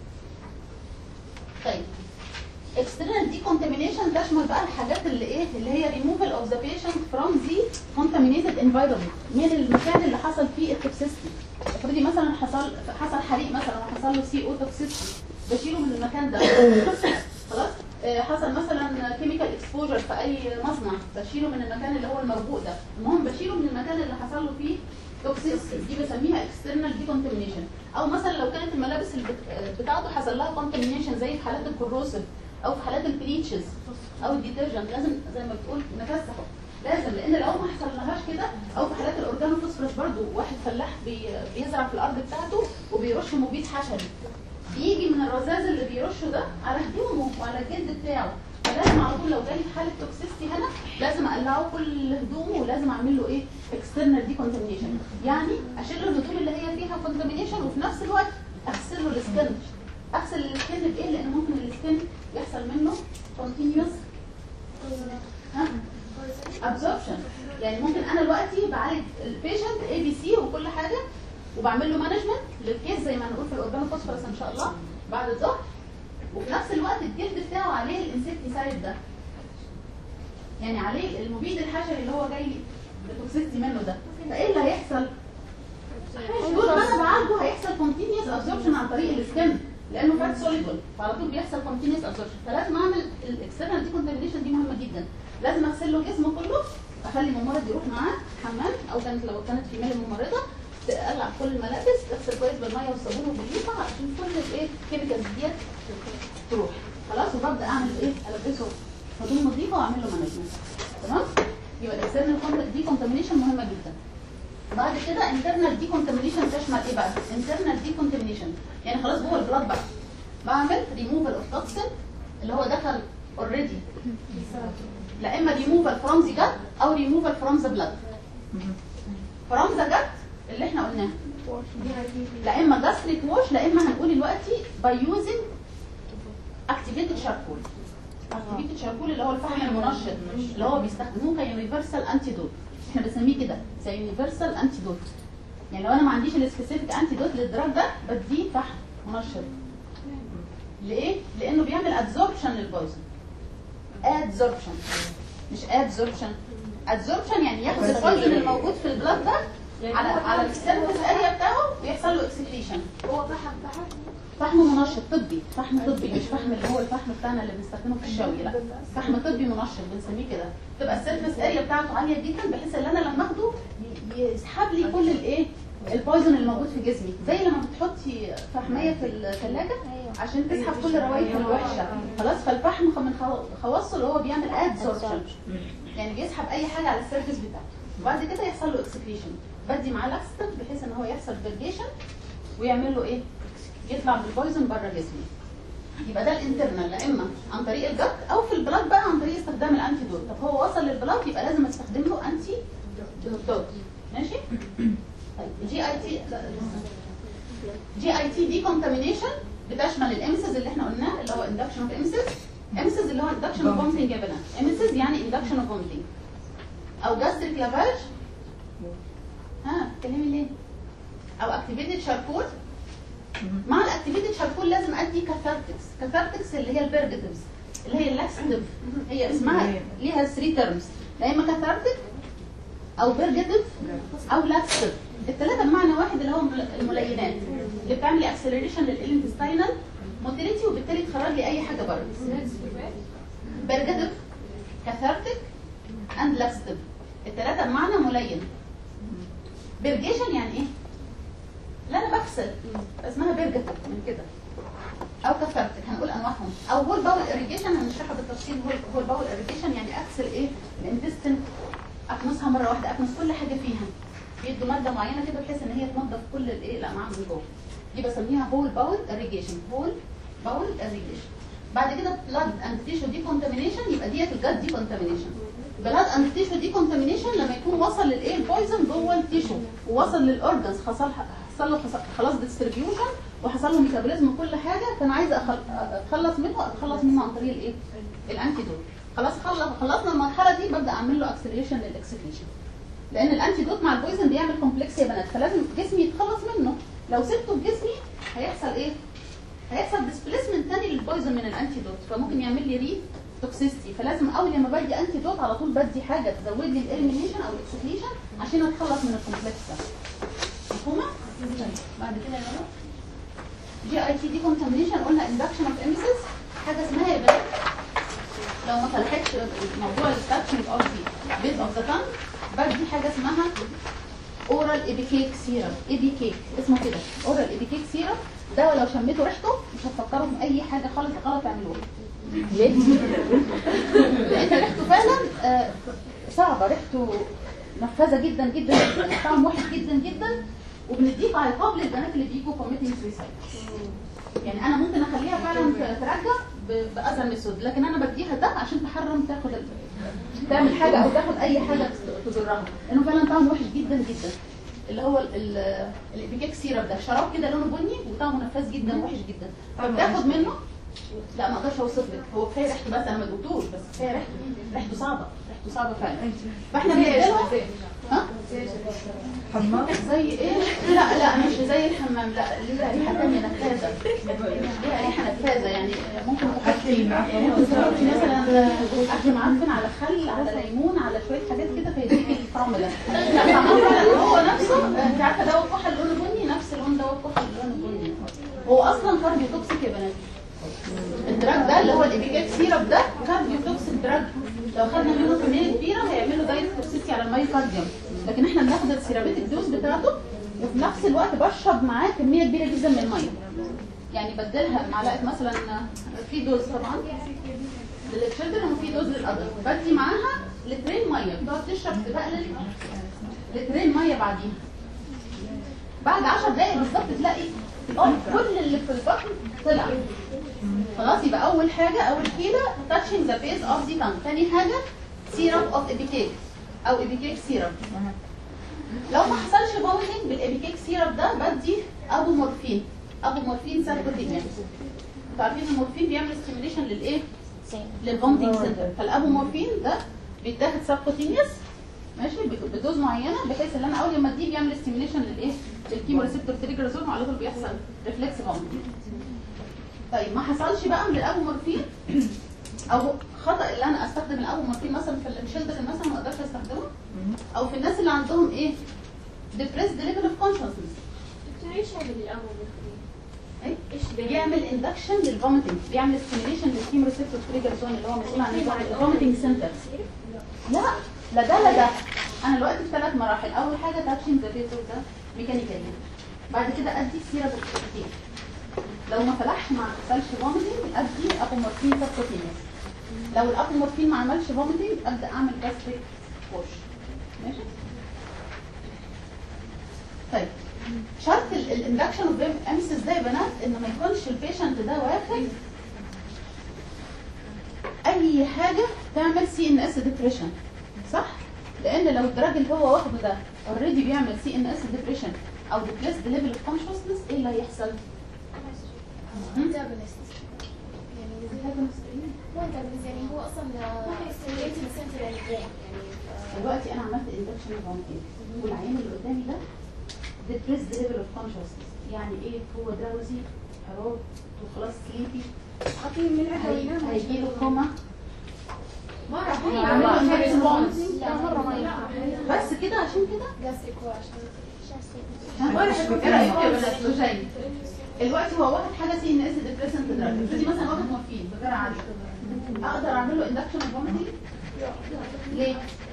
S1: طيب external decontamination تشمل بقى الحاجات اللي ايه اللي هي removal of the patient from the contaminated environment من المكان اللي حصل فيه التوكسيستي افرضي مثلا حصل حصل حريق مثلا وحصل له سي او توكسيستي بشيله من المكان ده خلاص آه، حصل مثلا كيميكال اكسبوجر في اي مصنع بشيله من المكان اللي هو المربوط ده المهم بشيله من المكان اللي حصل له فيه توكسيستي دي بسميها external decontamination او مثلا لو كانت الملابس اللي بت- بتاعته حصل لها contamination زي في حالات الكروسيف او في حالات البليتشز او الديترجنت لازم زي ما بتقول نفسحه لازم لان لو ما حصل لهاش كده او في حالات الاورجانوفوسفورس برضو واحد فلاح بي بيزرع في الارض بتاعته وبيرش مبيد حشري بيجي من الرذاذ اللي بيرشه ده على هدومه وعلى الجلد بتاعه فلازم على طول لو جالي في حاله توكسيستي هنا لازم اقلعه كل هدومه ولازم اعمل له ايه اكسترنال دي كونتامينيشن يعني اشيل له الهدوم اللي هي فيها كونتامينيشن وفي نفس الوقت اغسل له السكن اغسل السكن بايه لان ممكن السكن يحصل منه كونتينيوس ابزوربشن يعني ممكن انا دلوقتي بعالج البيشنت اي بي سي وكل حاجه وبعمل له مانجمنت للكيس زي ما هنقول في الاورجانوفوسفورس ان شاء الله بعد الظهر وفي نفس الوقت الجلد بتاعه عليه الانسكتيسايد ده يعني عليه المبيد الحشري اللي هو جاي بتوكسيستي منه ده فايه اللي هيحصل؟ طول ما انا بعالجه هيحصل كونتينيوس ابزوربشن عن طريق السكن لانه فات سوليبل فعلى طول بيحصل كونتينيوس ابزوربشن فلازم اعمل الاكسترنال دي كونتامينيشن دي مهمه جدا لازم اغسل له جسمه كله اخلي الممرض يروح معاه حمام او كانت لو كانت في مال الممرضه تقلع كل الملابس تغسل كويس بالميه والصابون وبالليفه عشان كل الايه الكيميكالز ديت تروح خلاص وببدا اعمل ايه البسه هدوم نظيفه واعمل له مانجمنت تمام يبقى الاكسترنال دي كونتامينيشن مهمه جدا بعد كده انترنال دي كونتامينيشن تشمل ايه بقى انترنال دي كونتامينيشن يعني خلاص جوه البلاد بقى بعمل ريموفال اوف توكسين اللي هو دخل اوريدي لا اما ريموفال فروم ذا جت او ريموفال فروم ذا بلاد فروم ذا جت اللي احنا قلناه لا اما جاستريك ووش لا اما هنقول دلوقتي باي يوزنج اكتيفيتد شاركول اكتيفيتد شاركول اللي هو الفحم المنشط اللي هو بيستخدموه كيونيفرسال انتيدوت احنا بنسميه كده زي يونيفرسال انتيدوت يعني لو انا ما عنديش السبيسيفيك انتيدوت للدراج ده بديه فحم منشط ليه؟ لانه بيعمل ادزوربشن للبويزن ادزوربشن مش ادزوربشن ادزوربشن يعني ياخد البويزن الموجود في البلاد ده على على السيرفيس اريا بتاعه ويحصل له اكسكريشن
S2: هو فحم فحم
S1: فحم منشط طبي فحم طبي مش فحم اللي هو الفحم بتاعنا اللي بنستخدمه في الشوي لا فحم طبي منشط بنسميه كده تبقى السيرفيس اريا بتاعته عاليه جدا بحيث ان انا لما اخده ي- يسحب لي كل الايه البويزن الموجود في جسمي زي لما بتحطي فحميه في الثلاجه عشان تسحب كل الروائح الوحشه خلاص فالفحم من خوا- خواصه اللي هو بيعمل ادزوربشن يعني بيسحب اي حاجه على السيرفيس بتاعته وبعد كده يحصل له اكسكريشن بدي معاه لاكستنت بحيث ان هو يحصل فيرجيشن ويعمل له ايه يطلع بالبويزن بره جسمي يبقى ده الانترنال لا اما عن طريق الجت او في البلاد بقى عن طريق استخدام الانتي دوت طب هو وصل للبلاد يبقى لازم استخدم له انتي دوت ماشي طيب جي اي تي جي اي تي دي كونتامينيشن بتشمل الامسز اللي احنا قلناه اللي هو اندكشن اوف امسز امسز اللي هو اندكشن اوف فومتنج يا بنات امسز يعني اندكشن اوف فومتنج او جاستريك لافاج ها تكلمي ليه او اكتيفيتد شاركول مع الاكتيفيتد شاركول لازم ادي كاثارتكس كاثارتكس اللي هي البرجتيفز اللي هي اللاكستيف هي اسمها ليها 3 ترمز يا اما كاثارتك او برجتيف او لاكستيف الثلاثه بمعنى واحد اللي هم الملينات اللي بتعمل اكسلريشن للانتستينال موتيليتي وبالتالي تخرج لي اي حاجه بره برجتيف كاثارتك اند لاكستيف الثلاثه بمعنى ملين برجيشن يعني ايه لا انا بغسل اسمها برجتك من كده او كفرتك هنقول انواعهم او هول باول اريجيشن هنشرحها بالتفصيل هول هول باول اريجيشن يعني اغسل ايه الانتستين اكنسها مره واحده اكنس كل حاجه فيها بيدوا ماده معينه كده بحيث ان هي تنظف كل الايه الامعاء من جوه دي بسميها هول باول اريجيشن هول باول اريجيشن بعد كده بلاد اند تيشو دي كونتامينيشن يبقى ديت الجد دي كونتامينيشن بلاد اند تيشو دي كونتامينيشن لما يكون وصل للايه البويزن جوه التيشو ووصل للاورجنز حصل حصل له خلاص ديستريبيوشن وحصل له ميتابوليزم كل حاجه فانا عايزه أخل- اتخلص منه اتخلص منه عن طريق الايه الانتيدوت خلاص خلص خلصنا المرحله دي ببدا اعمل له اكسلريشن للاكسكريشن لان الانتيدوت مع البويزن بيعمل كومبلكس يا بنات فلازم جسمي يتخلص منه لو سبته في جسمي هيحصل ايه هيحصل ديسبليسمنت تاني للبويزن من الانتيدوت فممكن يعمل لي ري توكسيستي فلازم اول لما بدي انتيدوت على طول بدي حاجه تزود لي الاليمينيشن او الاكسكريشن عشان اتخلص من الكومبلكس ده مفهومه؟ طيب بعد كده يا جماعه جي اي تي دي كونتامينيشن قلنا اندكشن اوف اميسيس حاجه اسمها يا بنات لو ما فتحتش موضوع الستاتشنج اوف دي بيز اوف ذا تانج بدي حاجه اسمها اورال ايبيكيك سيرم ايبيكيك اسمه كده اورال ايبيكيك سيرم ده لو شميتوا ريحته مش هتفكروا في اي حاجه خالص غلط تعملوها ليه؟ لان ريحته فعلا آه، صعبه ريحته نفاذه جدا جدا طعم وحش جدا جدا وبنديه عقاب للبنات اللي بيجوا كوميتنج سويسايد يعني انا ممكن اخليها فعلا ترجع ب- باذى الاسود لكن انا بديها ده عشان تحرم تاخد ال- تعمل حاجه او تاخد اي حاجه تضرها لانه فعلا طعمه وحش جدا جدا اللي هو ال- ال- الابيكيك سيرب ده شراب كده لونه بني وطعمه نفاذ جدا وحش جدا فبتاخد منه لا ما اقدرش اوصف لك هو كفايه ريحته بس انا ما دقتوش بس كفايه ريحته ريحته صعبه ريحته صعبه فعلا فاحنا بنديلها ها
S5: حمام
S1: زي ايه؟ لا لا مش زي الحمام لا ليها ريحه ثانيه نفاذه ليها ريحه نفاذه يعني ممكن
S5: اكل معفن
S1: تحطي مثلا اكل معفن على خل على ليمون على شويه حاجات كده فيديكي الطعم ده لا طعمه فعلا هو نفسه انت عارفه دواء الكحل لونه بني نفس لون دواء الكحل لونه بني هو اصلا كارديو توكسيك يا بنات الدراج ده اللي هو الابيجات سيرب ده كارديو توكسيك دراج لو خدنا منه كميه كبيره هيعمل له دايركت توكسيسي على المايوكارديوم لكن احنا بناخد السيرابيتك دوز بتاعته وفي نفس الوقت بشرب معاه كميه كبيره جدا من الميه يعني بدلها معلقه مثلا في دوز طبعا للتشيلدرن وفي دوز للادلت بدي معاها لترين ميه بتقعد تشرب تبقلل لترين ميه بعديها بعد 10 دقايق بالظبط تلاقي اه كل اللي في البطن طلع خلاص يبقى اول حاجه اول حيله touching the base of the tongue تاني حاجه syrup of epicake او epicake syrup لو ما حصلش فوميتنج بالابيكيك سيرب ده بدي ابو مورفين ابو مورفين ساركوتينيا انتوا عارفين المورفين بيعمل ستيميليشن للايه للفوميتنج سنتر فالابو مورفين ده بيتاخد ساركوتينيوس ماشي ب- بدوز معينه بحيث ان انا اول ما اديه بيعمل ستيميليشن للايه للكيمو ريسبتور تريجر زون وعلى طول بيحصل ريفلكس فوميتنج طيب ما حصلش بقى من الابو مورفين او خطا اللي انا استخدم الابو مورفين مثلا في الشيلدرن مثلا ما اقدرش استخدمه او في الناس اللي عندهم ايه depressed level of consciousness
S2: دكتور ايش هذا الامر بالخير؟
S1: أي؟
S2: ايش بيعمل؟
S1: بيعمل اندكشن للفوميتنج بيعمل ستيميليشن للكيمو ريسبتور تريجر زون اللي هو مسؤول عن الفوميتنج سنتر لا لا ده لا ده انا دلوقتي في ثلاث مراحل اول حاجه تاتشنج ذا بيزو ده ميكانيكالي بعد كده ادي سيرة بالكتير لو ما فلحش ما حصلش فوميتنج ادي ابومورفين سبكوتينيوس لو الابومورفين ما عملش فوميتنج ابدا اعمل جاستريك ووش ماشي طيب شرط الاندكشن اوف امسس ده يا بنات ان ما يكونش البيشنت ده واخد اي حاجه تعمل سي ان اس ديبريشن صح لان لو الدراج اللي هو واخده ده اوريدي بيعمل سي ان اس ديبريشن او ديبريسد ليفل اوف كونشسنس ايه اللي هيحصل
S3: هو انت يعني هو اصلا ستيميوليتنج سنتر يعني
S1: دلوقتي انا عملت اندكشن فامبير والعيان اللي قدامي ده depressed level of consciousness يعني ايه هو دراوزي حرام وخلاص سليبي
S2: خطيب من العدوى
S1: هيجي له كوما
S2: ما راح
S1: هيعمل له ريسبونس
S3: لا مره ما ينفع
S1: بس كده عشان كده
S2: جاستريك واش
S1: ها؟ ايه رايك يا بنات لوجين دلوقتي هو واخد حاجه سي ان اس ديبريسنت دراج افرضي مثلا واخد مورفين بجرعه عاليه اقدر اعمل له اندكشن فوميتنج ليه؟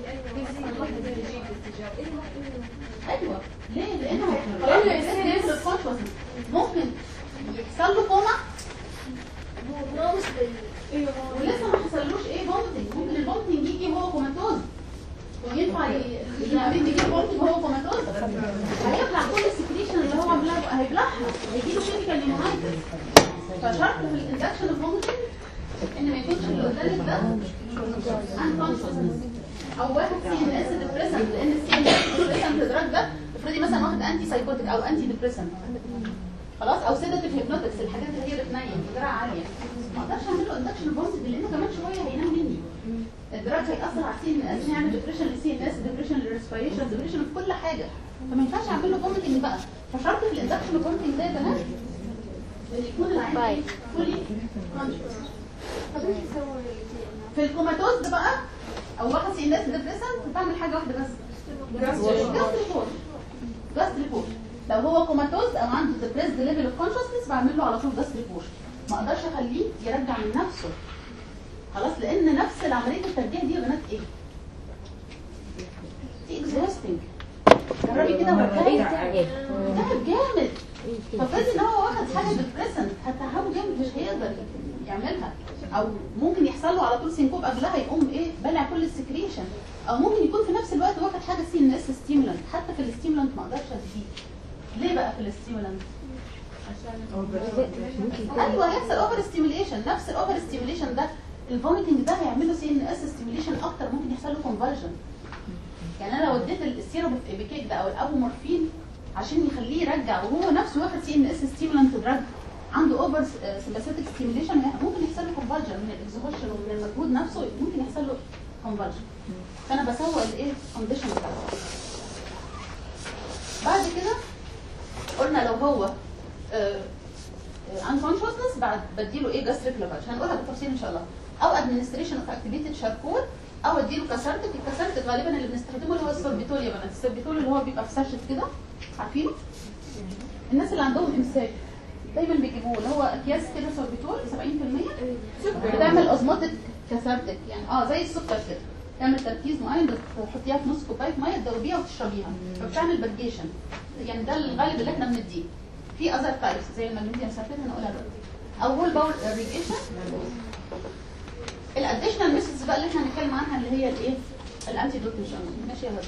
S1: ايوه ليه؟ لانه خلاص ليفل اوف كونشسنس ممكن يحصل له كوما ولسه ما حصلوش ايه فوميتنج ممكن الفوميتنج يجي وهو كوماتوز وينفع ي- العميل يجي فوميتنج وهو كوماتوز هيبلع كل السكريشن اللي هو عاملها هيبلعها هيجي له كيميكال نيمونايتس فشرط في الاندكشن اوف فوميتنج ان ما يكونش اللي قدامك ده unconscious او واخد سي ان اس ديبريسنت لان السي ان اس ديبريسنت دراج ده افرضي مثلا واخد انتي سايكوتيك او انتي ديبريسنت خلاص او سيداتيف هيبنوتكس الحاجات اللي هي بتنيم بجرعه عاليه ما اقدرش اعمل له اندكشن فوميتنج لانه كمان شويه هينام مني الدراج هيأثر على السي ان اس يعمل ديبريشن للسي ان اس ديبريشن للريسبيريشن ديبريشن في كل حاجه فما ينفعش اعمل له فوميتنج بقى فشرط في الاندكشن فوميتنج ده يا بنات ان يكون العين فولي في الكوماتوز ده بقى او واخد سي ان اس ديبريسنت بعمل حاجه واحده بس جاستريكوش جاستريكوش لو هو كوماتوز او عنده ديبريسد ليفل اوف كونشسنس بعمل له على طول جاستريكوش ما اقدرش اخليه يرجع من نفسه خلاص لان نفس العمليه الترجيع دي يا بنات ايه؟ دي اكزوستنج جربي كده وارجعي تعب جامد فافرضي ان هو واخد حاجه ديبريسنت هتعبه جامد مش هيقدر يعملها او ممكن يحصل له على طول سينكوب قبلها يقوم ايه بلع كل السكريشن او ممكن يكون في نفس الوقت واخد حاجه سي ان اس ستيمولانت حتى في الستيمولانت ما اقدرش اديه ليه بقى في الستيمولانت ايوه هيحصل اوفر ستيميوليشن نفس الاوفر ستيميوليشن ده الفوميتنج ده هيعمل له سي ان اس ستيميوليشن اكتر ممكن يحصل له كونفرجن يعني انا لو اديت السيرب في ايبيكيك ده او الابومورفين عشان يخليه يرجع وهو نفسه واخد سي ان اس ستيمولانت دراج عنده اوفر سمباثيك ستيميوليشن ممكن يحصل له كونفرجن من الاكزوهوشن ومن المجهود نفسه ممكن يحصل له كونفرجن فانا بسوق الايه الكونديشن بتاعته بعد كده قلنا لو هو unconsciousness بعد بديله ايه جاستريك لافاج هنقولها بالتفصيل ان شاء الله او ادمنستريشن اوف اكتيفيتد شاركول او اديله كاسارتك الكاسارتك غالبا اللي بنستخدمه اللي هو السوربيتول يا بنات السوربيتول اللي هو بيبقى في ساشت كده عارفينه الناس اللي عندهم امساك دايما بيجيبوه اللي هو اكياس كده سوربيتول 70% بتعمل اوزموتيك كاسارتك يعني اه زي السكر كده تعمل تركيز معين بتحطيها في نص كوبايه ميه تدوبيها وتشربيها فبتعمل برجيشن يعني ده الغالب اللي احنا بنديه في اذر تايبس زي المغنيسيوم سلفيت هنقولها دلوقتي او هو الباول irrigation الاديشنال ميثودز بقى اللي احنا هنتكلم عنها اللي هي الايه الانتي دوت ان شاء الله ماشي يا هدى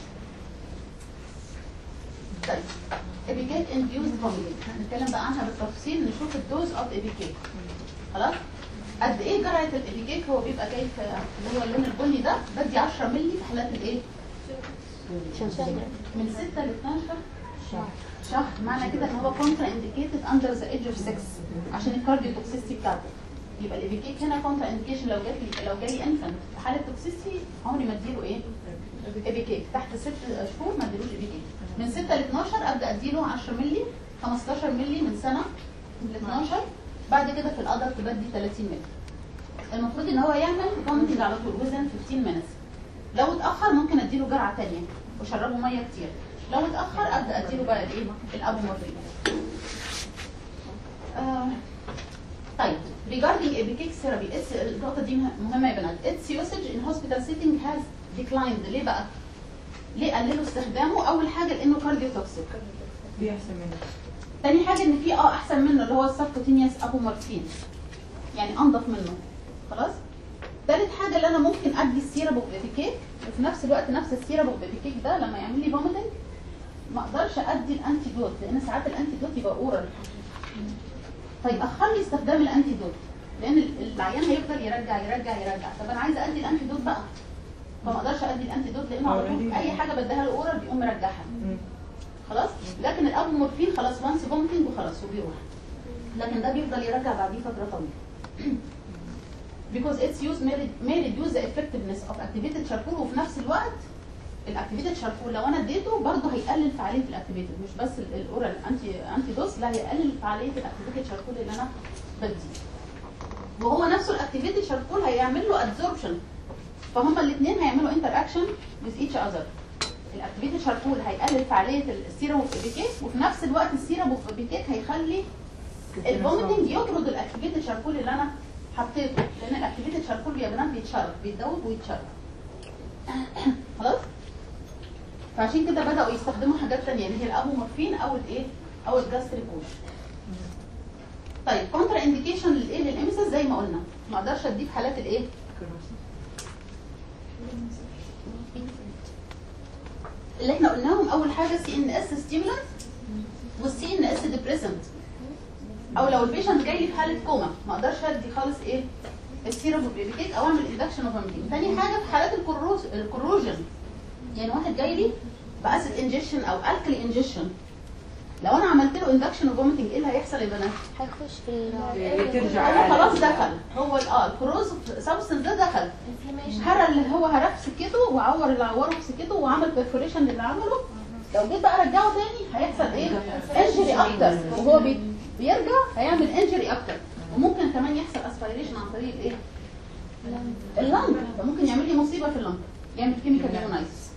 S1: طيب ابيكيك انديوز فوميتنج هنتكلم بقى عنها بالتفصيل نشوف الدوز اوف ابيكيك خلاص قد ايه جرعه الابيكيك هو بيبقى جاي في اللي هو اللون البني ده بدي 10 مللي في حالات الايه من 6 ل 12 شهر شهر معنى كده ان هو كونترا انديكيتد اندر ذا ايدج اوف 6 عشان الكارديو توكسيستي بتاعته يبقى الابيكيك هنا كونترا انديكيشن لو جات لي لو جالي انفنت في حاله توكسيستي عمري ما اديله ايه ابيكيك تحت 6 شهور ما اديلوش ابيكيك من 6 ل 12 ابدا اديله 10 مللي 15 مللي من سنه ل 12 بعد كده في الادلت بدي 30 مللي المفروض ان هو يعمل فوميتنج على طول وزن 15 minutes لو اتاخر ممكن اديله جرعه ثانيه واشربه ميه كتير لو اتاخر ابدا اديله بقى الايه الابومورفين آه طيب regarding epicac therapy it's النقطه دي مه- مهمه يا بنات its usage in hospital setting has declined ليه بقى ليه قللوا استخدامه اول حاجه لانه كارديو توكسيك
S5: دي احسن منك
S1: تاني حاجه ان في اه احسن منه اللي هو السبكوتينيوس ابومورفين يعني انضف منه خلاص تالت حاجه اللي انا ممكن ادي السيرب وبيبيكيك وفي نفس الوقت نفس السيرب وبيبيكيك ده لما يعمل لي فوميتنج ما اقدرش ادي الانتي دوت لان ساعات الانتي دوت يبقى اورال فيأخر لي استخدام الانتي دوت لان ال- العيان هيفضل يرجع يرجع يرجع طب انا عايزه ادي الانتي دوت بقى فما اقدرش ادي الانتي دوت لانه على طول اي حاجه بديها له اورال بيقوم مرجعها خلاص لكن الابومورفين خلاص وانس فوميتنج وخلاص وبيروح لكن ده بيفضل يرجع بعديه فتره طويله because its use may, may reduce the effectiveness of activated charcoal وفي نفس الوقت الاكتيفيتد شاركول لو انا اديته برضه هيقلل فعاليه الاكتيفيتد مش بس ال- الاورال انتي انتي دوس لا هيقلل فعاليه الاكتيفيتد شاركول اللي انا بديه وهو نفسه الاكتيفيتد شاركول هيعمل له ادزوربشن فهما الاثنين هيعملوا انتر اكشن with each other الاكتيفيتد شاركول هيقلل فعاليه السيرم اوف وفي نفس الوقت السيرم اوف هيخلي الفوميتنج يطرد الاكتيفيتد شاركول اللي انا حطيته لان الاكتيفيتد شاركول يا بنات بيتشرب بيتدوب ويتشرب خلاص فعشان كده بداوا يستخدموا حاجات تانية اللي هي الابومورفين او الايه او الجاستريكوش طيب كونترا انديكيشن للايه للاميسس زي ما قلنا ما اقدرش اديه في حالات الايه اللي احنا قلناهم اول حاجه سي ان اس ستيمولانت والسي ان اس ديبريسنت او لو البيشنت جاي لي في حاله كوما ما اقدرش ادي خالص ايه السيرم وبيبيكيك او اعمل اندكشن اوف تاني حاجه في حالات الكروز الكروجن يعني واحد جاي لي باسيد انجكشن او الكلي انجكشن لو انا عملت له اندكشن وفوميتنج ايه اللي هيحصل يا بنات؟
S3: هيخش في ال
S5: ترجع
S1: هو خلاص دخل هو ال- اه الكروز سبستنس ده دخل هرى اللي هو هرى في سكته وعور اللي عوره في سكته وعمل بيرفوريشن اللي عمله لو جيت بقى رجعه تاني هيحصل ايه؟ انجري اكتر وهو بي بيرجع هيعمل انجري اكتر وممكن كمان يحصل اسبيريشن عن طريق الايه؟ اللنج فممكن يعمل لي مصيبه في اللنج يعمل كيميكال نيونايتس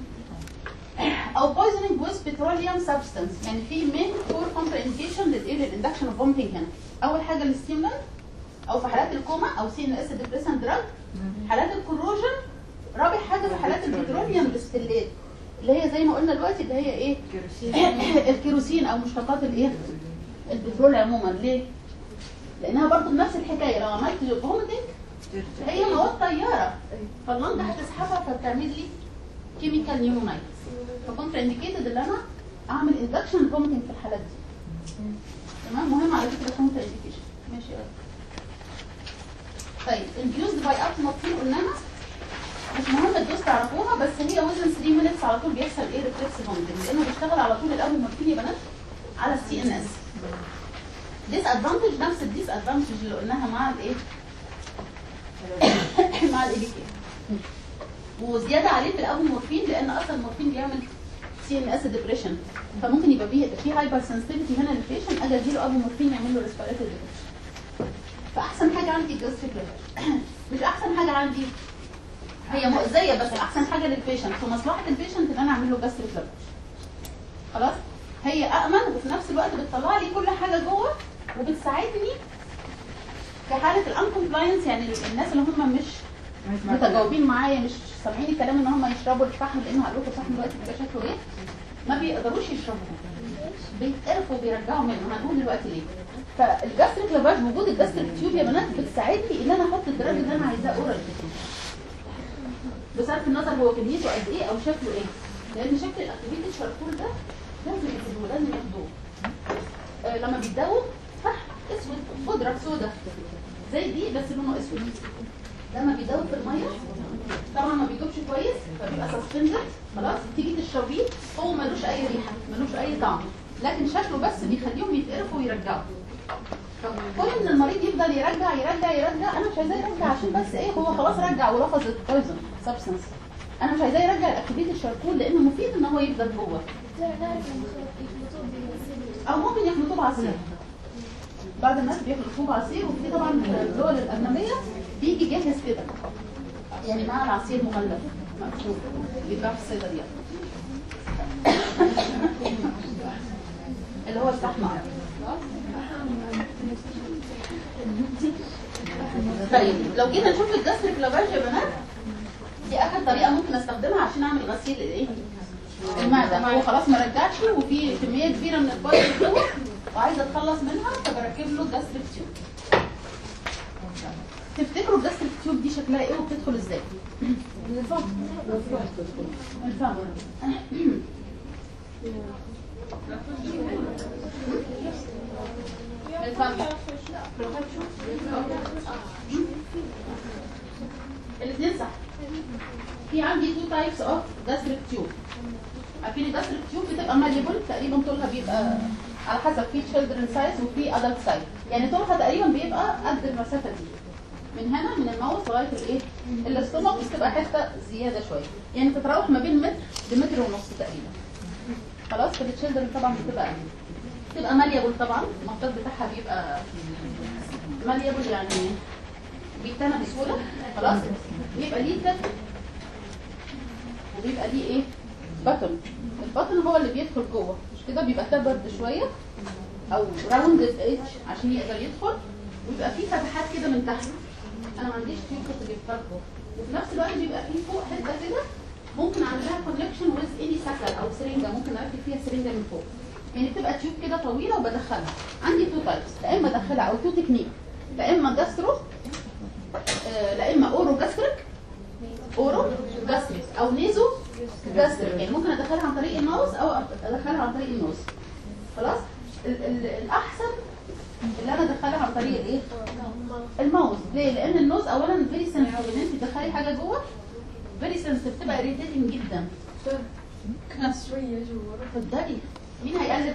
S1: او poisoning with petroleum substance يعني في مين فور كونتر انديكيشن للايه للاندكشن اوف فوميتنج هنا اول حاجه الستيمولانت او في حالات الكوما او سي ان اس ديبريسنت دراج حالات الكروجن رابع حاجه في حالات البتروليوم ديستيلات اللي هي زي ما قلنا دلوقتي اللي هي ايه الكيروسين او مشتقات الايه البترول عموما ليه لانها برضو بنفس الحكايه لو عملت فوميتنج هي مواد طياره فاللنج هتسحبها فبتعمل لي كيميكال نيومونايتس فكونتر انديكيتد ان انا اعمل اندكشن فوميتنج في الحالات دي تمام مهم على فكره كونتر انديكيشن ماشي يا طيب induced باي اتموتين قلناها مش مهم الدوز تعرفوها بس هي وزن 3 مينتس على طول بيحصل ايه ريفلكس فوميتنج لانه بيشتغل على طول الاول مورفين يا بنات على السي ان اس ديس ادفانتج نفس الديس ادفانتج اللي قلناها مع الايه مع الاي بي كي وزياده عليه في الاول مورفين لان اصلا المورفين بيعمل سي ان اس ديبريشن فممكن يبقى فيه في هايبر سنسيتيفيتي هنا للبيشنت اجي اديله ابو مورفين يعمل له ريسبيراتوري فاحسن حاجه عندي الجاستريك مش احسن حاجه عندي هي مؤذيه بس احسن حاجه للبيشنت في مصلحه البيشنت ان انا اعمل له جاستريك خلاص هي امن وفي نفس الوقت بتطلع لي كل حاجه جوه وبتساعدني في حاله الانكمبلاينس يعني الناس اللي هم مش متجاوبين معايا مش سامعين الكلام ان هم يشربوا الفحم لانه هقول لكم الفحم دلوقتي بيبقى شكله ايه ما بيقدروش يشربوا بيتقرفوا وبيرجعوا منه هنقول دلوقتي ليه فالجاستريك لافاج وجود الجاستريك تيوب يا بنات بتساعدني ان انا احط الدراج اللي انا عايزاه اورال بصرف النظر هو كميته قد ايه او شكله ايه لان شكل الاكتيفيتد شاركول ده لازم ياخدوه لازم ياخدوه آه لما بيتدوب تحت اسود بودره سودا زي دي بس لونه اسود لما بيدوب في الميه طبعا ما بيدوبش كويس فبيبقى سسبندد خلاص تيجي تشربيه هو ملوش اي ريحه ملوش اي طعم لكن شكله بس بيخليهم يتقرفوا ويرجعوا كون ان المريض يفضل يرجع يرجع يرجع انا مش عايزاه يرجع عشان بس ايه هو خلاص رجع ولفظ البويزن سبستنس انا مش عايزاه يرجع الاكتيفيتي الشاركول لانه مفيد ان هو يفضل جوه او ممكن يخلطوه بعصير بعض الناس بيخلطوه بعصير وفي طبعا في الدول الاجنبيه بيجي جاهز كده يعني مع العصير مغلف مقفول بيتباع في الصيدليات اللي هو الفحم طيب لو جينا نشوف الجاستريك لافاج يا بنات دي اخر طريقه ممكن استخدمها عشان اعمل غسيل الايه المعده هو خلاص ما رجعش وفي كميه كبيره من البايل جوه وعايزه اتخلص منها فبركب له جاستريك تيوب تفتكروا الجاستريك تيوب دي شكلها ايه وبتدخل ازاي الفم الفم الفم الاثنين صح في عندي تو تايبس اوف جاستريك تيوب عارفين الجاستريك تيوب بتبقى ماليبل تقريبا طولها بيبقى على حسب في تشيلدرن سايز وفي ادلت سايز يعني طولها تقريبا بيبقى قد المسافه دي من هنا من الماوس لغايه الايه الاستومك بتبقى حته زياده شويه يعني تتراوح ما بين متر لمتر ونص تقريبا خلاص في التشيلدرن طبعا بتبقى قد بتبقى ماليبل طبعا المنطق بتاعها بيبقى ماليبل يعني بيتنى بسهوله خلاص بيبقى ليه كف وبيبقى ليه ايه بطن البطن هو اللي بيدخل جوه مش كده بيبقى تبرد شويه او راوند ايدج عشان يقدر يدخل ويبقى فيه فتحات كده من تحت انا ما عنديش تيوب كنت جبتها لكم وفي نفس الوقت بيبقى فيه فوق حته كده ممكن اعمل لها كونكشن ويز اني سكر او سرنجه ممكن اركب فيها سرنجه من فوق يعني بتبقى تيوب كده طويله وبدخلها عندي تو تايبس لا اما ادخلها او تو تكنيك لا اما جاسترو آه، لا اما اورو جاستريك اورو جاستريك او نيزو جاستريك يعني ممكن ادخلها عن طريق الماوس او ادخلها عن طريق النوز خلاص ال ال الاحسن اللي انا ادخلها عن طريق الايه الماوس ليه لان النوز اولا فيري سنسيتيف ان انت تدخلي حاجه جوه فيري سنسيتيف تبقى اريتيتنج جدا
S2: كان شوية جوا
S1: اتفضلي مين هيقلب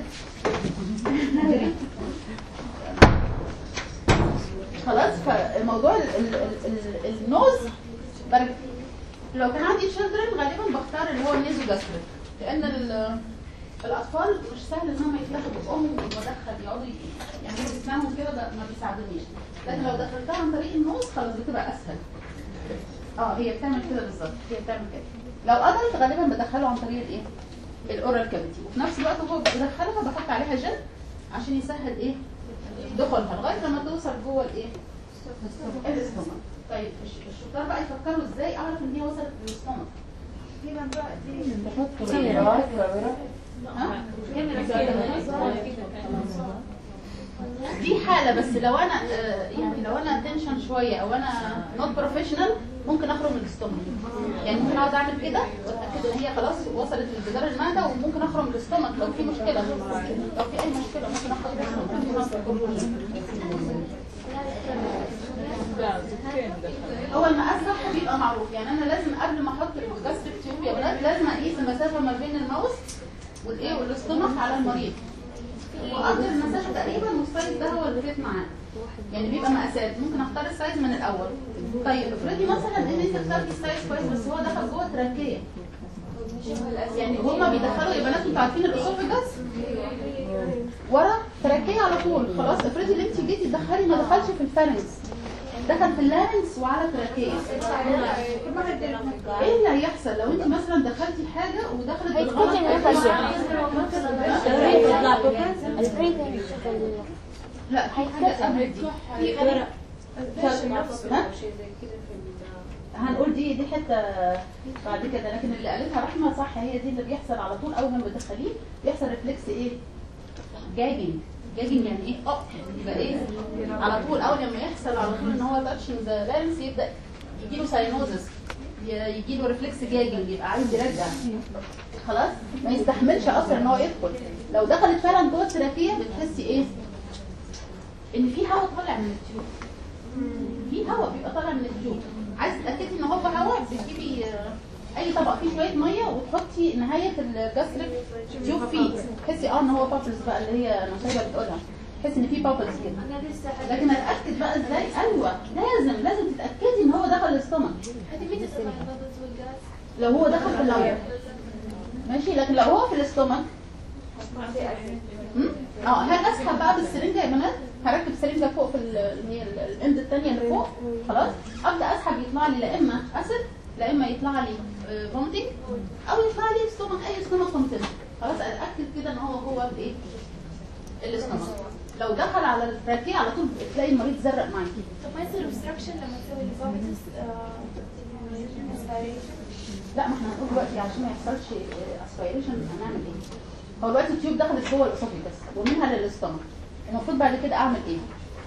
S1: خلاص فالموضوع ال ال ال ال النوز برك لو كان عندي تشيلدرن غالبا بختار اللي هو النيزو جاستريك لان ال- الاطفال مش سهل ان هم يفتحوا بقهم وادخل يقعدوا ي- يعني جسمهم كده ده ما بيساعدونيش لكن لو دخلتها عن طريق النوز خلاص بتبقى اسهل اه هي بتعمل كده بالظبط هي بتعمل كده لو ادلت غالبا بدخله عن طريق الايه الاورال كافيتي وفي نفس الوقت وهو بدخلها بحط عليها جل عشان يسهل ايه دخولها لغايه لما توصل جوه الايه الاستومك طيب الش- الشطار بقى يفكروا ازاي اعرف ان هي وصلت للاستومك ها؟ دي حاله بس لو انا آه، يعني لو انا تنشن شويه او انا نوت بروفيشنال ممكن اخرج من الاستومك يعني ممكن اقعد اعمل كده واتاكد ان هي خلاص وصلت لجدار المعده وممكن اخرج من الاستومك لو في مشكله لو في اي مشكله ممكن اخرج من الاستومك هو المقاس صح بيبقى معروف يعني انا لازم قبل ما احط الجاستريك تيوب يا بنات لازم اقيس المسافه ما بين الماوس والايه والاستومك على المريض واقدر المسافه تقريبا والسايز ده هو اللي فيت معاه يعني بيبقى مقاسات ممكن اختار السايز من الاول طيب افرضي مثلا ان انت اخترتي السايز كويس بس هو دخل جوه تراكيه يعني هما بيدخلوا يا بنات انتوا عارفين الاسوفجاس ورا تراكيه على طول خلاص افرضي ان انت جيتي تدخلي ما دخلش في الفارنكس دخل في اللارنكس وعلى تراكيه ايه اللي هيحصل لو انت مثلا دخلتي حاجه ودخلت بالغلط
S3: هيتكتم
S1: ها؟
S3: الفشل البريثنج
S1: لا
S3: هيتكتم
S1: ها؟ هنقول دي دي حته بعد كده لكن اللي قالتها رحمه صح هي دي اللي بيحصل على طول اول ما بتدخليه بيحصل ريفلكس ايه؟ جاجنج جاجنج يعني ايه؟ اه يبقى ايه؟ على طول اول لما يحصل على طول ان هو تاتشنج ذا لارنس يبدا يجي له ساينوزس يجي له ريفلكس جاجنج يبقى عايز يرجع خلاص ما يستحملش اصلا ان هو يدخل لو دخلت فعلا جوه التراكيه بتحسي ايه ان في هواء طالع من التيوب في هواء بيبقى طالع من التيوب عايز تتاكدي ان هو هواء بتجيبي آه، اي طبق فيه شويه ميه وتحطي نهايه الجاستريك تيوب فيه تحسي اه ان هو بابلز بقى اللي هي نصيبه بتقولها تحسي ان في بابلز كده
S4: انا لسه
S1: لكن اتاكد بقى ازاي ايوه لازم لازم تتاكدي ان هو دخل الاستومك
S4: هذه متى تطلع البابلز والجاز؟
S1: لو هو دخل في اللور ماشي لكن لو هو في الاستومك مم؟ اه هاجي اسحب بقى بالسرنجه يا بنات هركب سرنجه فوق في ال- اللي هي ال- الاند الثانيه اللي فوق خلاص ابدا اسحب يطلع لي لا اما اسيد لا اما يطلع لي فومتنج او يطلع لي ستومك اي ستومك كونتنت خلاص اتاكد كده ان هو هو الايه الاستومك لو دخل على التراكيه على طول تلاقي المريض زرق معاكي
S4: طب ما يصير obstruction لما تسوي الفوميتس
S1: لا ما احنا هنقول دلوقتي عشان ما يحصلش اسبيريشن هنعمل ايه هو دلوقتي التيوب دخلت جوه الاسوفيجاس ومنها للاستومك المفروض بعد كده اعمل ايه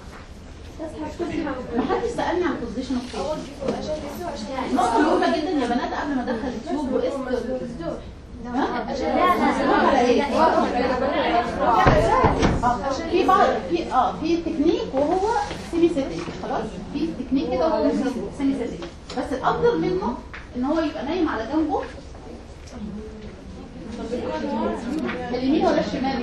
S1: ما حدش سالني عن بوزيشن اوف
S4: عشان يسوي عشان
S1: نقطه مهمه جدا يا بنات قبل ما ادخل التيوب وقست اه في بعض في اه في تكنيك وهو سيمي سيتنج خلاص في تكنيك كده وهو سيمي سيتنج بس الافضل منه ان هو يبقى نايم على جنبه اليمين ولا الشمال؟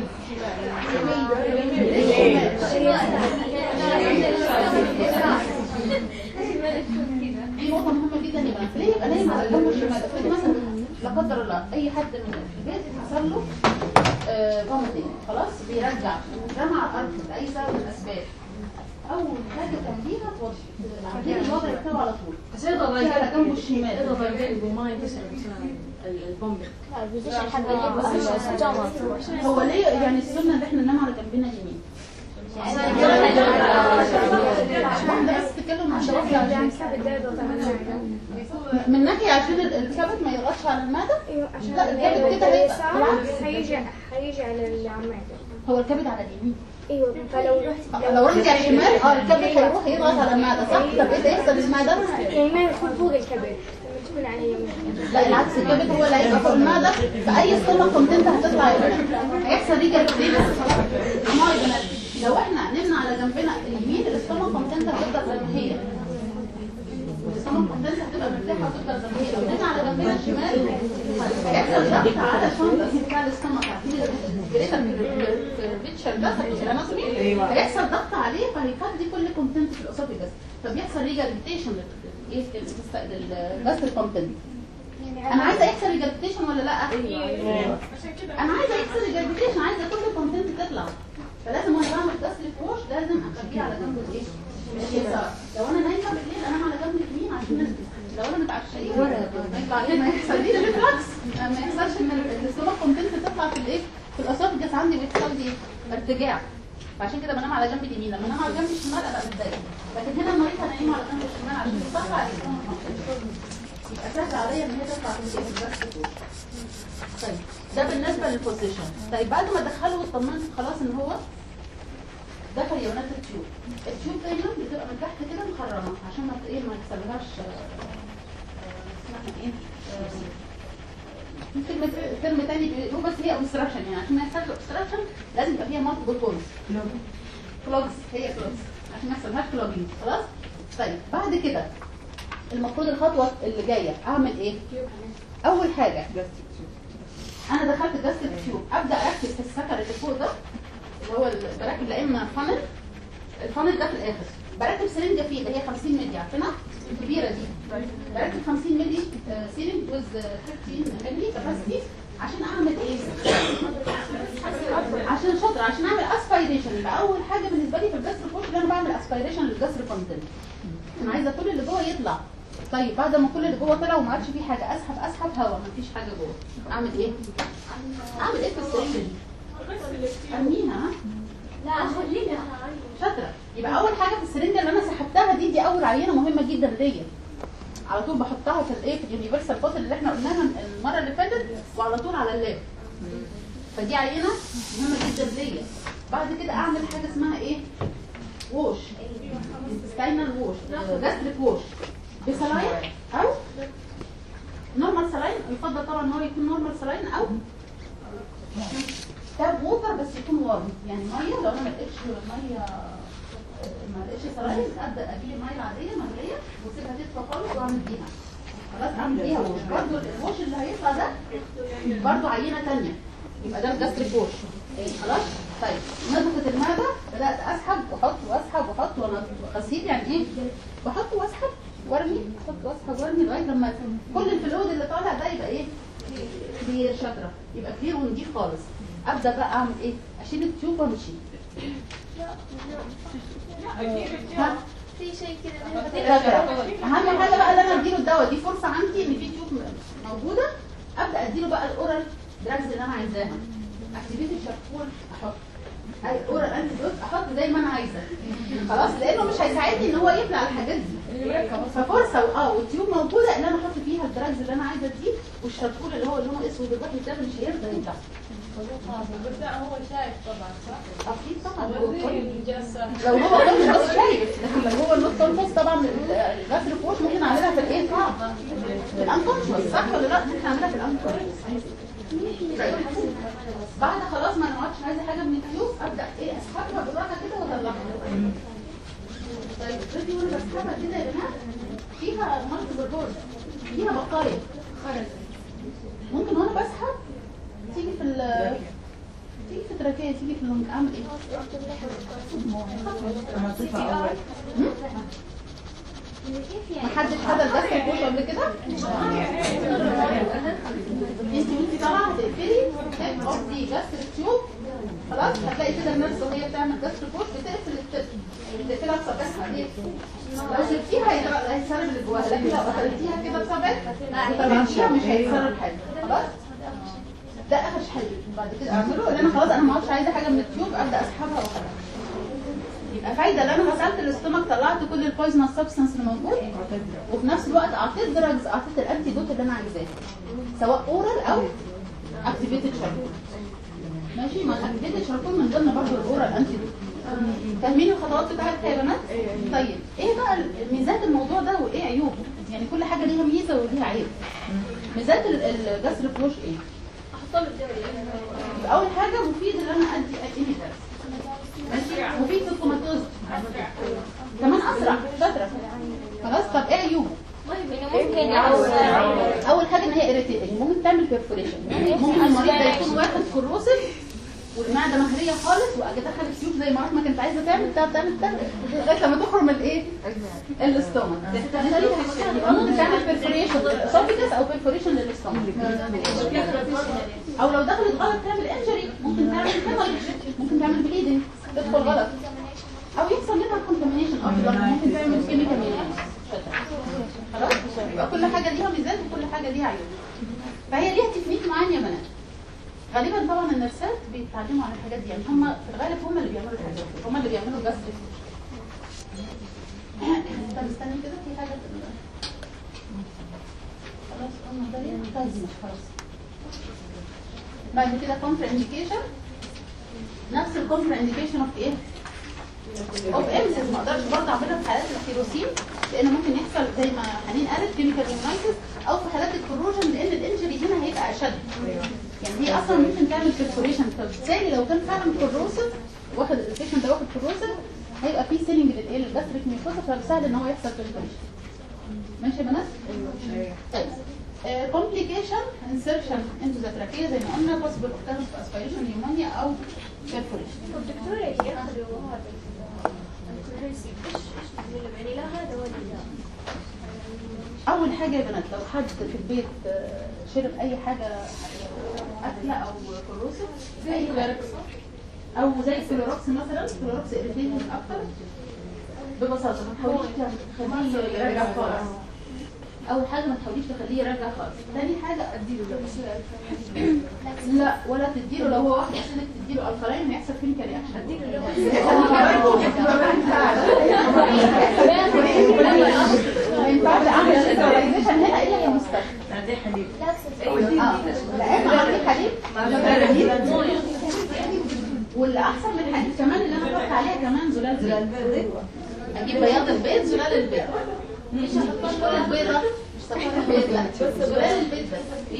S1: دي نقطة مهمة جدا يا بنات ليه يبقى نايم على جنبه الشمال؟ افرضي مثلا لا قدر الله أي حد من البيت حصل له فوميتنج خلاص بيرجع ورمى على الأرض لأي سبب من الأسباب أول حاجة تعمليها تعملي الوضع بتاعه على طول
S5: عشان يضغط
S1: تحطيه على جنبه الشمال
S5: يضغط القلب وما ينتشر البومب
S3: لا البوزيشن حق الجيب ستومك
S1: هو ليه يعني السنة إن إحنا ننام على جنبنا اليمين واحدة بس تتكلم عن شواطئ عشان من ناحية عشان الكبد ما يضغطش على المعدة لا الكبد كده هيبقى بالعكس
S6: هيجي هيجي على المعدة
S1: هو الكبد على اليمين
S6: ايوه فلو رحت
S1: لو رحت على الشمال اه الكبد هيروح يضغط على المعدة صح؟ طب ايه اللي يحصل للمعدة؟
S6: يعني ما يكون فوق الكبد لما تكون على يمين
S1: لا العكس الكبد هو اللي هيبقى فوق المعدة فأي ستومك كونتنت هتطلع يا بنات هيحصل ريجا كتير ما يا بنات لو احنا نمنا على جنبنا اليمين الستومك كونتنت هتفضل زي ما هي الستومك كونتنت هتبقى مرتاحة وتفضل زي ما هي لو نمنا على جنبنا الشمال هيحصل ضغط على الشنطة بتاع الاستومك عارفين الجريتر كيرفيتشر ده في الاناتومي هيحصل ضغط عليه فهيفضي كل كونتنت في الاسوفيجاس فبيحصل ريجاليتيشن ايه للجاستر كونتنت انا عايزه يحصل ريجاليتيشن ولا لا
S2: عشان كده
S1: انا عايزه يحصل ريجاليتيشن عايزه كل كونتنت تطلع فلازم وانا بعمل غسل فوش لازم اخليه على جنب الايه اليسار لو انا نايمه بالليل انام على جنب اليمين عشان نسبح لو انا متعشيه ما يطلع ما يحصل لي ريفلكس ما يحصلش ان الاستومك كونتنت تطلع في الايه في الاسوفجس عندي ويحصل لي ارتجاع فعشان كده بنام على جنب اليمين لما انام على جنب الشمال ابقى متضايقه لكن هنا المريض هنايمه على جنب الشمال عشان يطلع الاستومك كونتنت يبقى سهل عليا ان هي تطلع في الايه في الجسد كله. طيب ده بالنسبه للبوزيشن طيب بعد ما ادخله واطمنت خلاص ان هو دخل يا بنات التيوب التيوب دايما بتبقى من تحت كده مخرمه عشان ما ت- ايه ما يحصلهاش آه، آه، اسمها ايه آه، في كلمة ترم تاني بيقولوا بس هي obstruction يعني عشان ما يحصلش obstruction لازم يبقى فيها multiple holes كلوجز هي كلوجز عشان ما يحصلهاش كلوجينج خلاص طيب بعد كده المفروض الخطوة اللي جاية اعمل ايه اول حاجة انا دخلت جاستر تيوب ابدا اركز في السكر اللي فوق ده اللي هو ال- بركب لا اما فانل الفانل ده في الاخر بركب سرنجه فيه اللي هي 50 مللي عارفينها الكبيره دي بركب 50 مللي سيرنج ويز 15 مللي كاباسيتي عشان اعمل ايه عشان شاطر عشان اعمل اسبيريشن يبقى اول حاجه بالنسبه لي في الجسر فوش اللي انا بعمل اسبيريشن للجسر كونتنت انا عايزه كل اللي جوه يطلع طيب بعد ما كل اللي جوه طلع وما عادش فيه حاجه اسحب اسحب هواء مفيش حاجه جوه اعمل ايه اعمل ايه في السرنجه دي ارميها ها؟
S3: لا خلينا
S1: شاطره يبقى اول حاجه في السرنجه اللي انا سحبتها دي دي اول عينه مهمه جدا ليا على طول بحطها في الايه في اليونيفرسال بوتل اللي احنا قلناها المره اللي فاتت وعلى طول على اللاب فدي عينه مهمه جدا ليا بعد كده اعمل حاجه اسمها ايه ووش ستاينال ووش جاستريك ووش بسلاين او نورمال سلاين يفضل طبعا ان هو يكون نورمال سلاين او تاب ووتر بس يكون وارم يعني ميه لو انا ما لقيتش ميه ما لقيتش سلاين ابدا اجيب ميه عاديه مغليه واسيبها تدفى خالص واعمل بيها خلاص اعمل بيها وش برضه الوش اللي هيطلع ده برضه عينه ثانيه يبقى ده الجاستريك ووش خلاص طيب نضغط المعده بدات اسحب واحط واسحب واحط وانا غسيل يعني ايه بحط واسحب وارمي احط واسحب وارمي لغايه لما كل الفلويد اللي طالع ده يبقى ايه كلير شاطره يبقى كلير ونضيف خالص ابدا بقى اعمل ايه اشيل التيوب وامشي ها
S6: في شيء كذا
S1: شاطره اهم حاجه بقى ان انا اديله الدواء دي فرصه عندي ان في تيوب موجوده ابدا اديله بقى الاورال دراجز اللي انا عايزاها اكتيفيتي شاركول احط اي اورال انتي دوز احط زي ما انا عايزه خلاص لانه مش هيساعدني ان هو يبلع الحاجات دي ففرصه اه والتيوب موجوده ان انا احط فيها الدراجز اللي انا عايزه دي والشاركول اللي هو لونه اسود الواحد ده مش هيرضى يبلع
S2: بس لا هو شايف طبعا صح؟
S1: اكيد طبعا
S2: وزي الجسم
S1: لو هو كان بس شايف لكن لو هو النص النص طبعا الغسل الفوش ممكن اعملها في الايه في الانكونشوس صح ولا لا ممكن اعملها في الانكونشوس بعد خلاص ما انا ما عادش عايزه حاجه من التيوب ابدا ايه اسحبها بالراحه كده واطلعها طيب افرضي وانا بسحبها كده يا جماعه فيها مالتيبل بورد فيها بقايا خرج ممكن وانا بسحب تيجي في ال تيجي في التراكيه تيجي في اللونج اعمل ايه؟ ما حدش خد الجسد الكوش قبل كده؟ انت وانت طالعه هتقفلي تيب اوف دي جسر التيوب خلاص هتلاقي كده الناس وهي بتعمل جسر الكوش بتقفل التب بتقفلها بصبعها دي لو سبتيها هيتر- هيتسرب اللي جواها لكن لو قفلتيها كده بصبعك وطلعتيها مش هيتسرب حاجه خلاص ده اخر حل بعد كده اعمله ان انا خلاص انا ما عادش عايزه حاجه من التيوب ابدا اسحبها واخدها يبقى فايده ان انا غسلت الاستومك طلعت كل البويزنس سبستانس اللي موجود وفي نفس الوقت اعطيت دراجز اعطيت الانتي دوت اللي انا عايزاه سواء اورال او اكتيفيتد شاركول ماشي ما الاكتيفيتد شاركول من ضمن برضه الاورال انتي دوت فاهمين الخطوات بتاعتها يا بنات طيب ايه بقى ميزات الموضوع ده وايه عيوبه يعني كل حاجه ليها ميزه وليها عيب ميزات ال- الجسر فلوش ايه
S6: احطه بالدوري
S1: يبقى اول حاجه مفيد ان انا ادي اديني درس ماشي مفيد في الكوماتوز كمان اسرع شاطره خلاص طب ايه عيوبه
S3: ممكن يعوض
S1: اول حاجه ان هي irritating ممكن تعمل بيرفوريشن ممكن المريض ده يكون واخد كروسيف والمعده مهريه خالص واجي ادخل السيوف زي ما ما كانت عايزه تعمل بتاع تعمل بتاع لغايه لما تخرم الايه الاستومك ممكن تعمل بيرفوريشن اسوفيجس او بيرفوريشن للاستومك او لو دخلت غلط تعمل انجري ممكن تعمل hemorrhage ممكن تعمل بليدنج تدخل غلط او يحصل منها كونتامينيشن اكتر ممكن تعمل كيميكال خلاص يبقى كل حاجه ليها ميزات وكل حاجه ليها عيوب فهي ليها تكنيك معين يا بنات غالبا طبعا النرسات بيتعلموا على الحاجات دي يعني هم في الغالب هم اللي بيعملوا الحاجات دي هم اللي بيعملوا الجاست طب استني كده في حاجه في ال- خلاص قلنا ده ليه؟ طيب ماشي، خلاص بعد كده كونترا انديكيشن نفس الكونترا انديكيشن اوف ايه؟ اوف امسس ما اقدرش برضه اعملها في حالات الكيروسين لان ممكن يحصل زي ما حنين قالت كيميكال يونايتس او في حالات الكروجن لان الانجري هنا هيبقى اشد يعني هي اصلا ممكن تعمل بيرفوريشن فبالتالي لو كان فعلا كروسيف واخد البيشنت ده واخد كروسيف هيبقى في سيلينج للايه للجاستريك ميكوزا فسهل ان هو يحصل بيرفوريشن ماشي يا بنات؟ طيب كومبليكيشن انسرشن انتو ذا تراكيه زي ما قلنا possible occurrence of aspiration pneumonia او perforation
S6: الدكتور اللي ياخذوا هذا الكورنسي ايش ايش بيقول يعني لا هذا ولا لا
S1: اول حاجه يا بنات لو حد في البيت آه، شرب اي حاجه اكله او كروسيف زي كلوركس او زي الكلوروكس مثلا كلوروكس اريتيتنج اكتر ببساطه ما تحاوليش تخليه يرجع خالص اول حاجه ما تحاوليش تخليه يرجع خالص تاني حاجه اديله لا ولا تديله لو هو واحد عشان تديله الكالين هيحصل كيميكال رياكشن ما ينفعش اعمل سيكولايزيشن هنا الا يا مستشفى
S7: بعدين حليب
S1: اه لا اما اعطي حليب واللي احسن من الحليب كمان اللي انا بحط عليها كمان زلال زلال اجيب بياض البيض زلال البيض مش هحط كل البيضه مش صفار البيت لا زلال البيت بس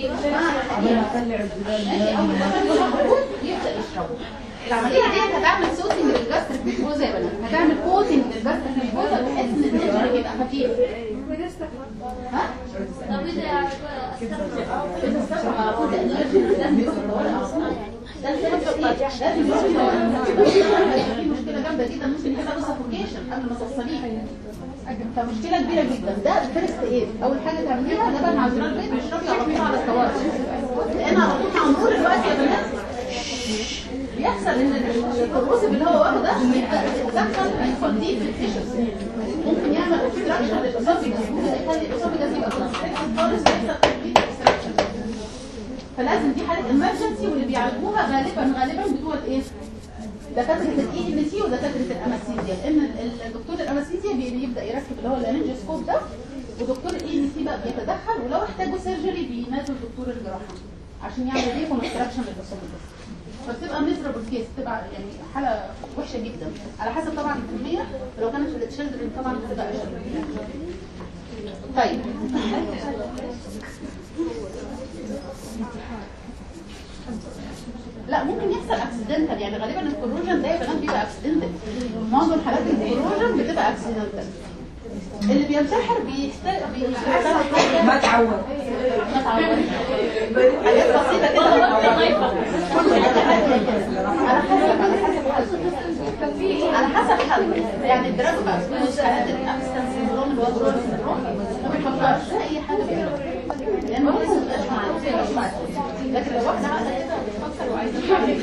S1: ماشي اول ما يشربوا يبدا يشربوا العمليه دي هتعمل سوتنج للجاستريك ميكوزا يا بنات هتعمل كوتنج للجاستريك ميكوزا بحيث ان الانرجي يبقى خفيف ها
S6: طب إذا استخدم
S1: على طول الانرجي لازم يروح الطوارئ على طول ده السبب الرئيسي لازم يروح الطوارئ في مشكله جامده جدا ممكن يحصل له سفوكيشن قبل ما توصليه فمشكله كبيره جدا ده الفيرست ايد اول حاجه تعمليها ده بقى مع زرار البيت بيشربي على طول على الطوارئ لان على طول مع مرور الوقت يا بنات بيحصل ان الكروسيف اللي هو واخده ده بيبدا يتدخل يدخل دي في التيشرز ممكن يعمل اوبستراكشن للاسوفيجاس ممكن يخلي الاسوفيجاس يبقى كونستريكتد خالص ويحصل complete obstruction. فلازم دي حاله امرجنسي واللي بيعالجوها غالبا غالبا بتوع الايه؟ دكاتره الاي ان سي ودكاتره الانستيزيا لان ال- الدكتور الانستيزيا بي- بيبدا يركب اللي هو الانجيوسكوب ده ودكتور الاي ان سي بقى بيتدخل ولو احتاجوا سيرجري بينادوا دكتور الجراحه عشان يعمل ايه كونستراكشن للاسوفيجاس فبتبقى ميزرابل كيس بتبقى يعني حاله وحشه جدا على حسب طبعا الكميه لو كانت في التشيلدرن طبعا بتبقى اشد طيب لا ممكن يحصل اكسيدنتال يعني غالبا الكوروجن ده يا بنات بيبقى اكسيدنتال معظم حالات الكوروجن بتبقى اكسيدنتال اللي بينتحر بيحتاج بيحتاج
S7: ما تعود
S1: ما تعودش. حاجات بسيطه كده على حسب على حسب حالته على حسب حالته يعني الدراج بقى مش حالات الابستنس سندروم الوزرول سندروم ما بيفكرش اي حاجه بيعملها لانه هو لسه مبقاش معاه لكن لو واحده عاقله كده بتفكر وعايزه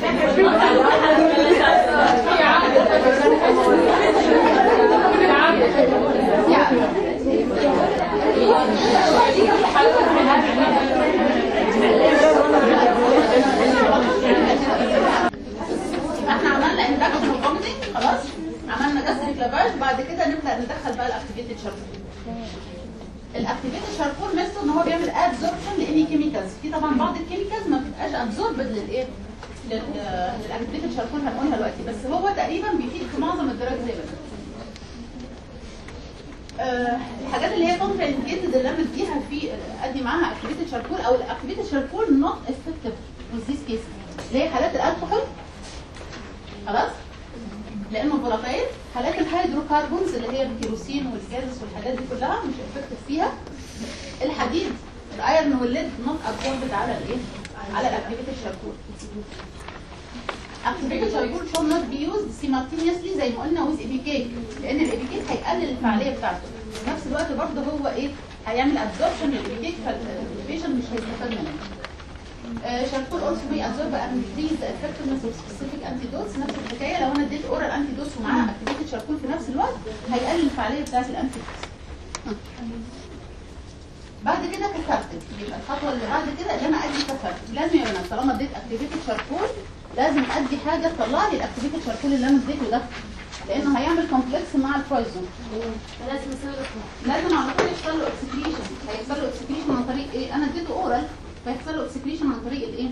S1: احنا عملنا اندكشن وفوميتنج خلاص عملنا جاستريك لافاج بعد كده نبدا ندخل بقى الاكتيفيتد شاركول الاكتيفيتد شاركول ميزته ان هو بيعمل ادزوربشن لاني كيميكالز في طبعا بعض الكيميكالز ما بتبقاش ابزوربد للايه للاكتيفيتد شاركول هنقولها دلوقتي بس هو تقريبا بيفيد في معظم الدراج زي ما آه، الحاجات اللي هي كونترا انديكيتد اللي انا بديها في ادي معاها اكتيفيتد شاركول او الاكتيفيتد شاركول نوت افكتيف with this case اللي هي حالات الالكحول خلاص لانه فولاتايل حالات الهيدروكربونز اللي هي الكيروسين والجاز والحاجات دي كلها مش افكتيف فيها الحديد الايرن والليد نوت ابزوربد على الايه على الاكتيفيتد شاركول activated شاركول should not be used simultaneously زي ما قلنا with ابيكيك لان الابيكيك هيقلل الفعاليه بتاعته في نفس الوقت برضه هو ايه هيعمل absorption للابيكيك فالبيشنت مش هيستفاد منه شاركول also may absorb and increase the effectiveness of specific antidotes نفس الحكايه لو انا اديت اورال انتيدوت ومعاها activated شاركول في نفس الوقت هيقلل الفعاليه بتاعت الانتيدوت بعد كده كثرت يبقى الخطوه اللي بعد كده اللي انا ادي كثرت لازم يا بنات طالما اديت اكتيفيتد شاركول لازم ادي حاجه تطلع لي الاكتيفيتد شاركول اللي انا اديته ده لانه هيعمل كومبلكس مع البويزون
S6: لازم يصير
S1: لازم على طول يحصل له اكسكريشن هيحصل له اكسكريشن عن طريق ايه انا اديته اورال فيحصل له اكسكريشن عن طريق الايه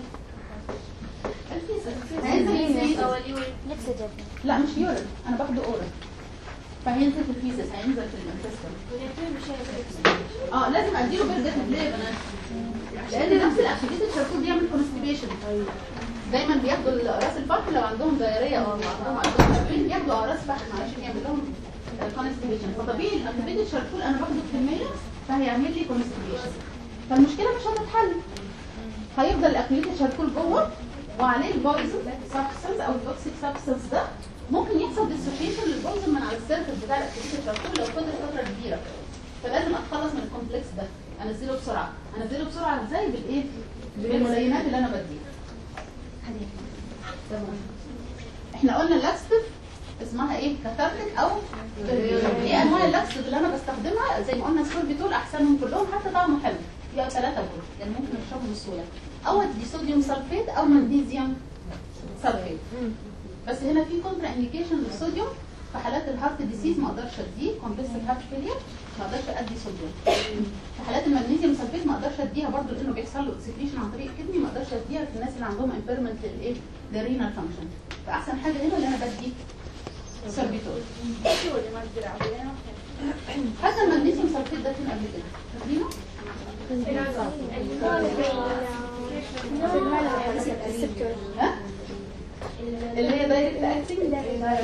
S1: الفيزا هينزل الفيزا
S6: أو اليورين
S3: نكسجن
S1: لا مش يورال انا باخده اورال فهينزل في الفيزس هينزل في الانتستين
S6: واليورين مش هيبقى
S1: اه لازم اديله برجر ليه يا بنات لان نفس الاكتيفيتد شاركول بيعمل كونستيبيشن دايما بياخدوا ال- راس الفحم لو عندهم دايريه او عندهم عندهم شاركين بياخدوا راس فحم عشان يعمل لهم كونستيبيشن فطبيعي الاكتيفيتد شاركول انا باخده بكميه فهيعمل لي كونستيبيشن فالمشكله مش هتتحل هيفضل الاكتيفيتد شاركول جوه وعليه البويزن سبستنس او التوكسيك سبستنس ده ممكن يحصل ديسوشيشن للبويزن من على السيرفس بتاع الاكتيفيتد شاركول لو فضل فتره كبيره فلازم اتخلص من الكومبلكس ده انزله بسرعه انزله بسرعه ازاي بالايه بالملينات اللي انا بديها تمام. احنا قلنا اللاكستيف اسمها ايه كاتارتيك او ايه انواع اللاكستيف اللي انا بستخدمها زي ما قلنا السوربيتول احسنهم كلهم حتى طعمه حلو في ثلاثه دول يعني ممكن نشربه بسهوله او دي صوديوم سلفيت او مغنيسيوم سلفيت بس هنا في كونترا انديكيشن للصوديوم في حالات الهارت ديسيز ما اقدرش اديه كونجستيف هارت فيلير ما اقدرش ادي صوديوم في حالات المغنيسيوم سلفيت ما اقدرش اديها برضو لانه بيحصل له اكسكريشن عن طريق الكدني ما اقدرش اديها في الناس اللي عندهم امبيرمنت للايه للرينال فانكشن فاحسن حاجه هنا اللي انا بدي سوربيتول
S2: شو اللي ما اقدر اعطيه
S1: حتى المغنيسيوم سلفيت ده فين قبل كده فاكرينه؟ ها؟ اللي هي دايركت اكتنج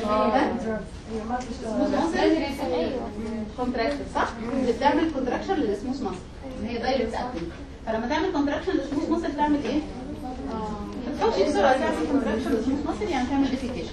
S1: كونتراكشن صح؟ اللي بتعمل كونتراكشن للسموث ماسل اللي هي دايركت اكتنج فلما تعمل كونتراكشن للسموث ماسل تعمل ايه؟ ما تخافش بسرعه تعمل كونتراكشن للسموث ماسل يعني تعمل ديفيكيشن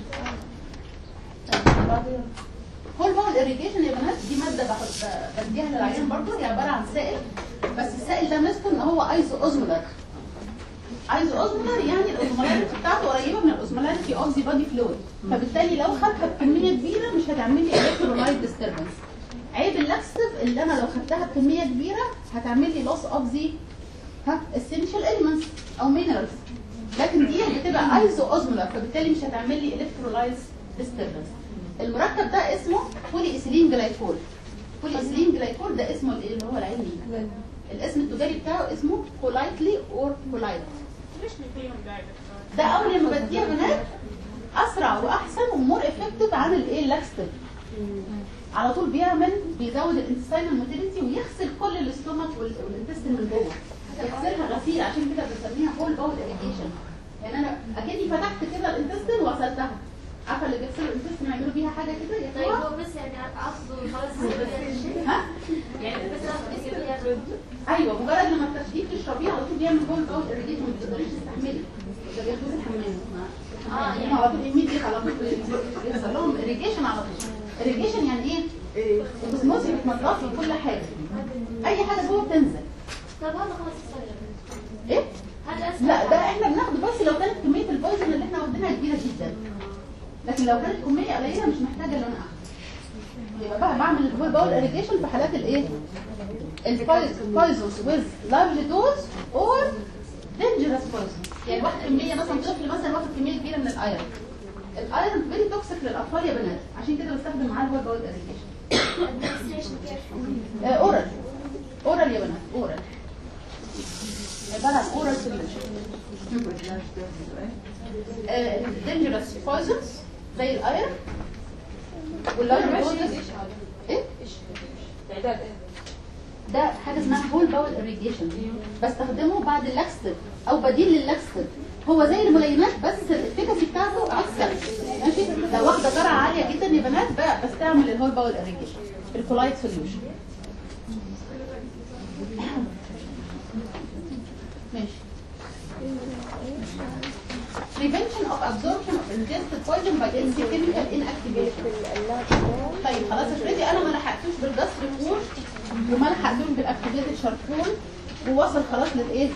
S1: هول باول اريجيشن يا بنات دي ماده بحط بديها للعيان برضه هي عباره عن سائل بس السائل ده ميزته ان هو ايزو اوزمولار ايزو اوزمولار يعني الاوزمولاريتي بتاعته قريبه من الاوزمولاريتي اوف ذا بادي فلويد فبالتالي لو خدتها بكميه كبيره مش هتعمل لي الكترولايت ديستربنس عيب اللاكستيف اللي انا لو خدتها بكميه كبيره هتعمل لي لوس اوف ذا ها essential elements او minerals لكن دي بتبقى ايزو اوزمولار فبالتالي مش هتعمل لي الكترولايز ديستربنس المركب ده اسمه بولي ايثيلين جلايكول بولي ايثيلين جلايكول ده اسمه الايه اللي هو العلمي الاسم التجاري بتاعه اسمه كولايتلي اور كولايت
S2: ليش نديهم دايركت
S1: ده اول لما بديها بنات اسرع واحسن ومور افكتيف عن الايه اللاكستيف على طول بيعمل بيزود الانتستينال موتيليتي ويغسل كل الاستومك والانتستين من جوه يغسلها غسيل عشان كده بنسميها هول باول اريجيشن يعني انا اكني فتحت كده الانتستين وغسلتها عارفه اللي بيغسلوا الانتستين يعملوا بيها حاجه كده
S6: طيب
S1: ياخدوها
S6: هو بس يعني عصده خلاص
S1: ها
S6: يعني بس عصده يصير
S1: ايوه مجرد لما بتاخديه تشربيه على طول بيعمل هول باول اريجيشن ما تقدريش تستحملي ده بياخدوه في الحمام
S6: اه
S1: هم
S6: يعني
S1: على طول immediate على طول بيحصل لهم irrigation على طول irrigation يعني ايه؟ اوزموسي بتنضف كل حاجه اي حاجه جوه بتنزل
S6: طب هذا خلاص يصير
S1: ايه؟
S6: هذا اسهل
S1: لا ده احنا بناخده بس لو كانت كميه البويزن اللي احنا واخدينها كبيره جدا لكن لو كانت كميه قليله مش محتاجه ان انا اخده يبقى بقى بعمل الهول باول irrigation في حالات الايه؟ البويزنز with large dose or dangerous poison يعني واحد كميه مثلا طفل مثلا واخد كميه كبيره من الايرون الايرون فيري توكسيك للاطفال يا بنات عشان كده بستخدم معاه الهول باول irrigation
S6: administration كيف
S1: اورال اورال يا بنات اورال عباره عن اورال سوليوشن dangerous poisons زي الايرون واللارج دوزز ايه ده حاجه اسمها هول باول irrigation بستخدمه بعد اللاكستيف او بديل لللاكستيف هو زي الملينات بس الافكاسي بتاعته اكثر ماشي لو واخده جرعه عاليه جدا يا بنات بقى بستعمل الهول باول irrigation الكولايت سوليوشن ماشي prevention of absorption of ingested poison by NC chemical inactivation طيب خلاص افرضي انا ما لحقتوش بالجسر فور وما لحقتوش بالاكتيفيتد شاركول ووصل خلاص للايه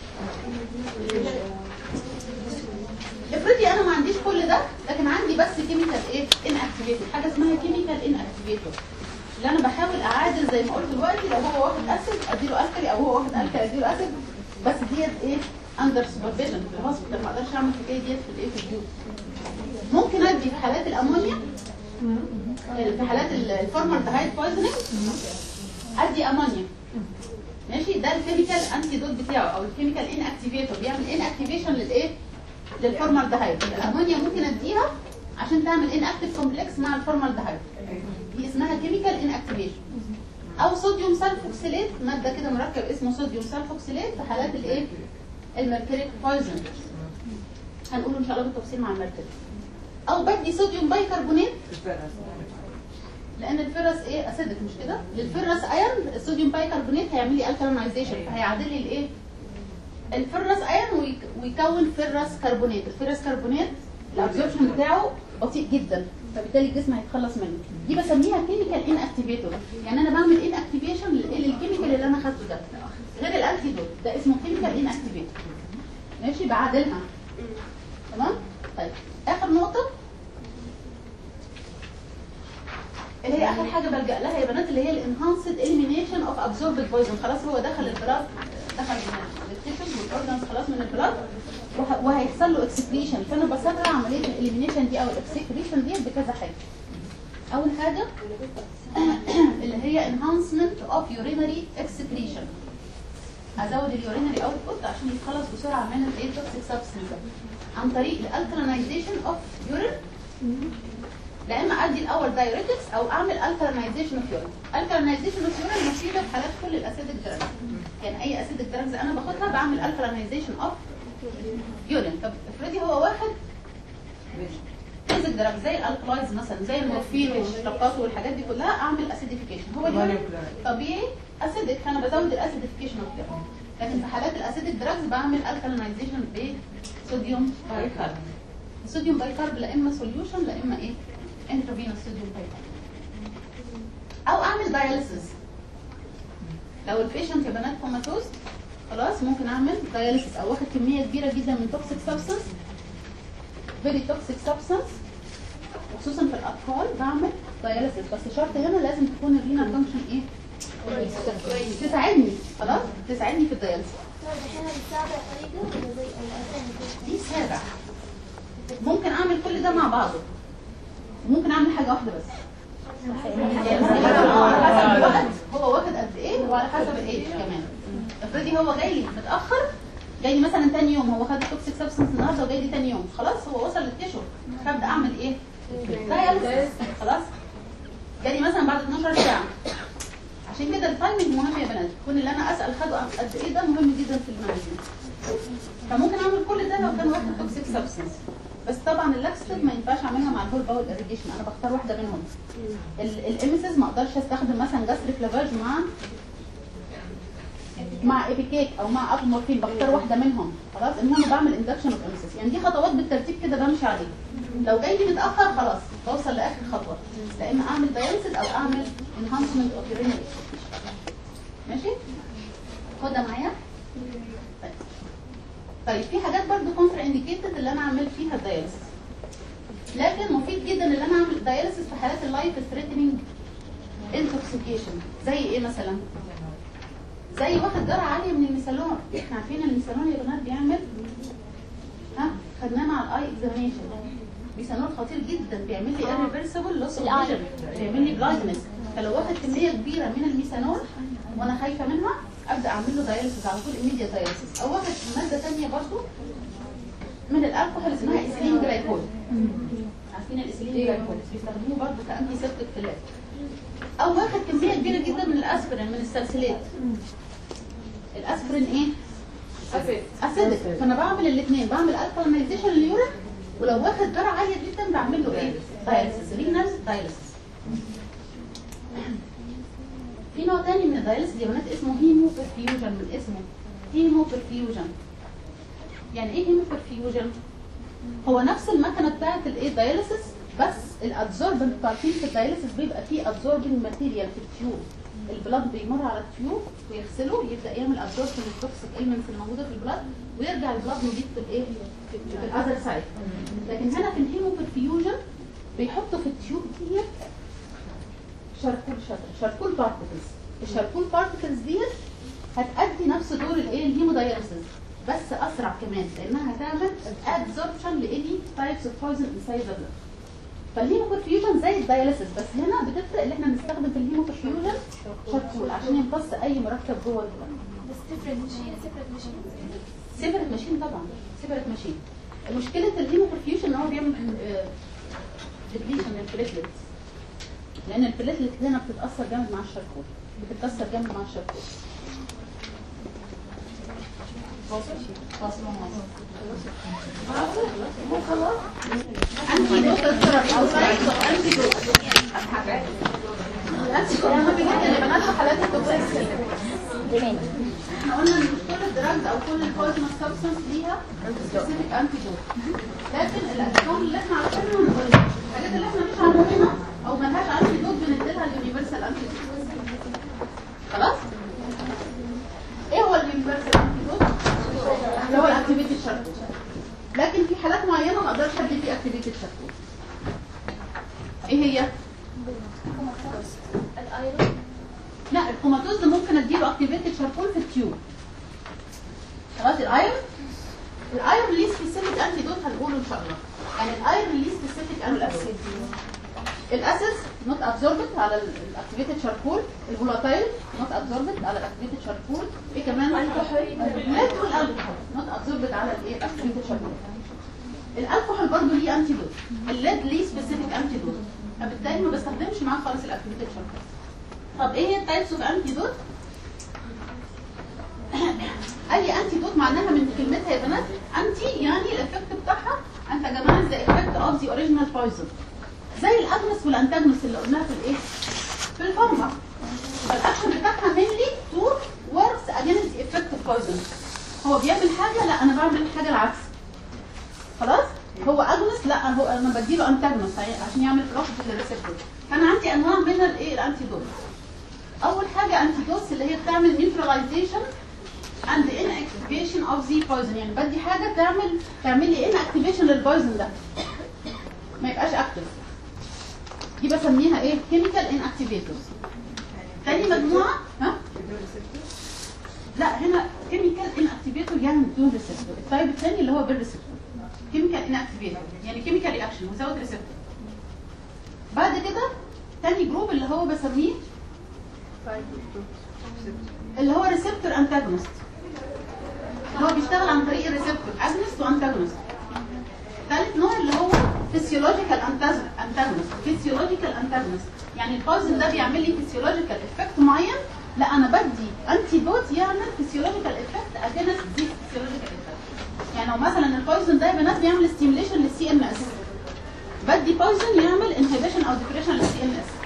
S1: افرضي انا ما عنديش كل ده لكن عندي بس كيميكال ايه inactivated حاجه اسمها كيميكال inactivator اللي انا بحاول اعادل زي ما قلت دلوقتي لو هو واخد اسيد اديله الكلي او هو واخد الكلي اديله اسيد بس ديت ايه اندر سوبرفيجن في الهوسبيتال ما اقدرش اعمل الحكايه ديت في الايه في البيوت ممكن ادي في حالات الامونيا في حالات الفورمالدهايد بويزنينج ادي امونيا ماشي ده الكيميكال انتي دوت بتاعه او الكيميكال ان اكتيفيتور بيعمل ان اكتيفيشن للايه للفورمالدهايد الامونيا ممكن اديها عشان تعمل ان اكتيف كومبلكس مع الفورمالدهايد دي اسمها كيميكال ان اكتيفيشن او صوديوم سلفوكسيليت ماده كده مركب اسمه صوديوم سلفوكسيليت في حالات الايه الميركوريك بويزن هنقوله ان شاء الله بالتفصيل مع الميركوري او بدي صوديوم بايكربونات لان الفرس ايه اسيدك مش كده للفرس ايرون الصوديوم بايكربونات هيعمل لي الكالينايزيشن فهيعادل لي الايه الفرس ايرون ويك- ويكون فرس كربونات الفرس كربونات الابزوربشن بتاعه بطيء جدا فبالتالي الجسم هيتخلص منه دي بسميها كيميكال ان اكتيفيتور يعني انا بعمل ان اكتيفيشن للكيميكال اللي انا خدته ده غير الانتيدوت ده اسمه كيميكال ان اكتيفيتور ماشي بعادلها تمام طيب اخر نقطه اللي هي اخر حاجه بلجا لها يا بنات اللي هي الانهانسد اليمينيشن اوف ابزوربد بويزن خلاص هو دخل البلاد دخل التيشوز والاورجنز خلاص من البلاد وه- وهيحصل له اكسكريشن فانا بسرع عمليه الاليمينيشن دي او الاكسكريشن دي بكذا حاجه اول حاجه اللي هي enhancement of urinary excretion ازود اليورينري اوتبوت عشان يتخلص بسرعه من الايه توكسيك سبستنس عن طريق الالكالينايزيشن اوف يورين لا اما ادي الاول دايوريتكس او اعمل الكالينايزيشن اوف يورين الكالينايزيشن اوف يورين مفيده في حالات كل الاسيدك دراجز يعني اي اسيدك دراجز انا باخدها بعمل الكالينايزيشن اوف يورين طب افرضي هو واخد بيزك دراج زي الالكلايز مثلا زي المورفين والمشتقات والحاجات دي كلها اعمل اسيديفيكيشن هو اليورين طبيعي اسيدك فانا بزود الاسيديفيكيشن اوف يورين لكن في حالات الاسيدك دراجز بعمل الكالينايزيشن بصوديوم بايكارب الصوديوم بايكارب لا اما سوليوشن لا اما ايه انترافينوس صوديوم بايكارب او اعمل داياليسيس لو البيشنت يا بنات كوماتوز خلاص ممكن اعمل داياليسيس او واخد كميه كبيره جدا من توكسيك سبستانس فيري توكسيك سبستانس وخصوصا في الاطفال بعمل داياليسيس بس شرط هنا لازم تكون الرينا فانكشن ايه تساعدني خلاص تساعدني في الداياليسيس
S6: الحين هذه السابع طريقة ولا زي الأساسية؟
S1: دي سابع ممكن اعمل كل ده مع بعضه وممكن اعمل حاجه واحده بس على حسب الوقت هو واخد قد ايه وعلى حسب الايج كمان افرضي هو جاي لي متاخر جاي لي مثلا تاني يوم هو خد التوكسيك سبستنس النهارده وجاي لي تاني يوم خلاص هو وصل للتيشو فابدا اعمل ايه؟ داياليسيس خلاص جالي مثلا بعد 12 ساعه عشان كده التايمنج مهم يا بنات كون اللي انا اسال خده قد ايه ده مهم جدا في المانجمنت فممكن اعمل كل ده لو كان واخد توكسيك سبستنس بس طبعا اللاكستيف ما ينفعش اعملها مع الهول باول اريجيشن انا بختار واحده منهم الاميسز ما اقدرش استخدم مثلا جاستريك لافاج مع مع ايبيكيك او مع ابومورفين بختار واحده منهم خلاص المهم بعمل اندكشن اوف اميسز يعني دي خطوات بالترتيب كده بمشي عليها لو جاي لي متاخر خلاص بوصل لاخر خطوه لا اما اعمل دايلسيس او اعمل انهانسمنت اوف يورينري ماشي خدها معايا طيب. طيب في حاجات برضو كونتر انديكيتد اللي انا اعمل فيها الدايلسيس لكن مفيد جدا ان انا اعمل دايلسيس في حالات اللايف ثريتنينج انتوكسيكيشن زي ايه مثلا زي واخد جرعه عاليه من الميثالون احنا عارفين ان الميثالون يا بنات بيعمل ها خدناه مع الاي اكزامينشن ميثانول خطير جدا بيعمل لي irreversible loss of vision بيعمل لي blindness فلو واخد كميه كبيره من الميثانول وانا خايفه منها ابدا اعمل له داياليسيس على طول immediate داياليسيس او واخد ماده ثانيه برضو من الالكحول اسمها ايثيلين جلايكول عارفين الايثيلين جلايكول بيستخدموه برضو كانتي سيبتيك في اللاب او واخد كميه كبيره جدا من الاسبرين من السلسلات الاسبرين ايه اسيدك فانا بعمل الاثنين بعمل الكالينايزيشن لليورين ولو واخد جرعه عاليه جدا بعمل له ايه دايلسيس رينال دايلسيس في نوع تاني من الدايلسيس يا بنات اسمه هيمو برفيوجن من اسمه هيمو برفيوجن يعني ايه هيمو برفيوجن هو نفس المكنه بتاعت الايه دايلسيس بس الادزوربنت بتاعتين في الدايلسيس بيبقى فيه ادزوربنج ماتيريال في التيوب البلاد بيمر على التيوب ويغسله يبدا يعمل ابزوربشن للتوكسيك المنتس الموجوده في البلاد ويرجع البلاد نضيف في الايه في الاذر سايد لكن هنا في الهيمو برفيوجن بيحطوا في التيوب ديت شاركول شاتر شاركول بارتكلز الشاركول بارتكلز ديت هتأدي نفس دور الايه الهيموداياليسيس بس اسرع كمان لانها هتعمل ادزوربشن لاني تايبس اوف بويزن انسايد ذا بلاد فالهيمو برفيوجن زي الداياليسيس بس هنا بتفرق اللي احنا بنستخدم في الهيمو برفيوجن شاركول عشان يمتص اي مركب جوه البلاد
S6: بس تفرق ماشين تفرق ماشين
S1: سيبرت ماشين طبعا سيبرت ماشين مشكله الهيمو برفيوجن ان هو بيعمل ديبليشن للبليتلتس لان البليتلت هنا بتتاثر جامد مع الشاركول بتتكسر جامد مع الشاركول انتي دوت الثيرابي او سايكو انتي دوت الانتي دوت مهم جدا يا بنات في حالات التوكسيك
S3: جميل
S1: احنا قلنا ان مش كل الدراجز او كل البويزنس سبستانس ليها سبيسيفيك انتي دوت لكن الادويه اللي احنا عارفينها نقول الحاجات اللي احنا مش عارفينها او ملهاش انتي دوت بنديلها اليونيفرسال انتي دوت خلاص ايه هو اليونيفرسال انتي دوت اللي هو الاكتيفيتي شاركول لكن في حالات معينه ما اقدرش ادي فيه اكتيفيتي شاركول ايه هي
S6: الايرون
S1: لا الكوماتوز ده ممكن اديله اكتيفيتد شاركول في التيوب خلاص الايرون الايرون ليه سبيسيفيك انتي دوت هنقوله ان شاء الله يعني الايرون ليه سبيسيفيك انتي دوت الاسيد نوت ابزوربت على الاكتيفيتد شاركول الفولاتايل نوت ابزوربت على الاكتيفيتد شاركول ايه كمان الكحول والالكحول نوت ابزوربت على الايه الاكتيفيتد شاركول الالكحول برضه ليه انتي دوت الليد ليه سبيسيفيك انتي دوت فبالتالي ما بستخدمش معاه خالص الاكتيفيتد شاركوز طب ايه هي التايبس اوف انتي دوت اي انتي دوت معناها من كلمتها يا بنات انتي يعني الافكت بتاعها انت يا جماعه ذا افكت اوف ذا اوريجينال بويزن زي الاجنس والانتاجنس اللي قلناها في الايه في الفارما فالاكشن بتاعها mainly to works against the effect of poison هو بيعمل حاجه لا انا بعمل حاجه العكس خلاص هو اجنس لا هو انا بديله انتاجنس عشان يعمل بلوك للريسبتور فانا عندي انواع من الايه الانتي دوت اول حاجه انتي دوتس اللي هي بتعمل نيوتراليزيشن and inactivation of the poison يعني بدي حاجه تعمل تعمل لي inactivation للبويزن ده ما يبقاش اكتف دي بسميها ايه chemical inactivators تاني مجموعه ها لا هنا chemical inactivator يعني بدون ريسبتور التايب الثاني اللي هو بالريسبتور chemical inactivator يعني chemical reaction without receptor بعد كده تاني جروب اللي هو بسميه اللي هو ريسبتور انتاجونست اللي هو بيشتغل عن طريق الريسبتور اجنست وانتاجونست ثالث نوع اللي هو فيسيولوجيكال انتاجونست فيسيولوجيكال انتاجونست يعني البويزن ده بيعمل لي فيسيولوجيكال افكت معين لا انا بدي انتي دوت يعمل فيسيولوجيكال افكت اجينست دي فيسيولوجيكال افكت يعني لو مثلا البويزن ده يا بنات بيعمل ستيميليشن للسي ام اس بدي بويزن يعمل انهبيشن او ديبريشن للسي ام اس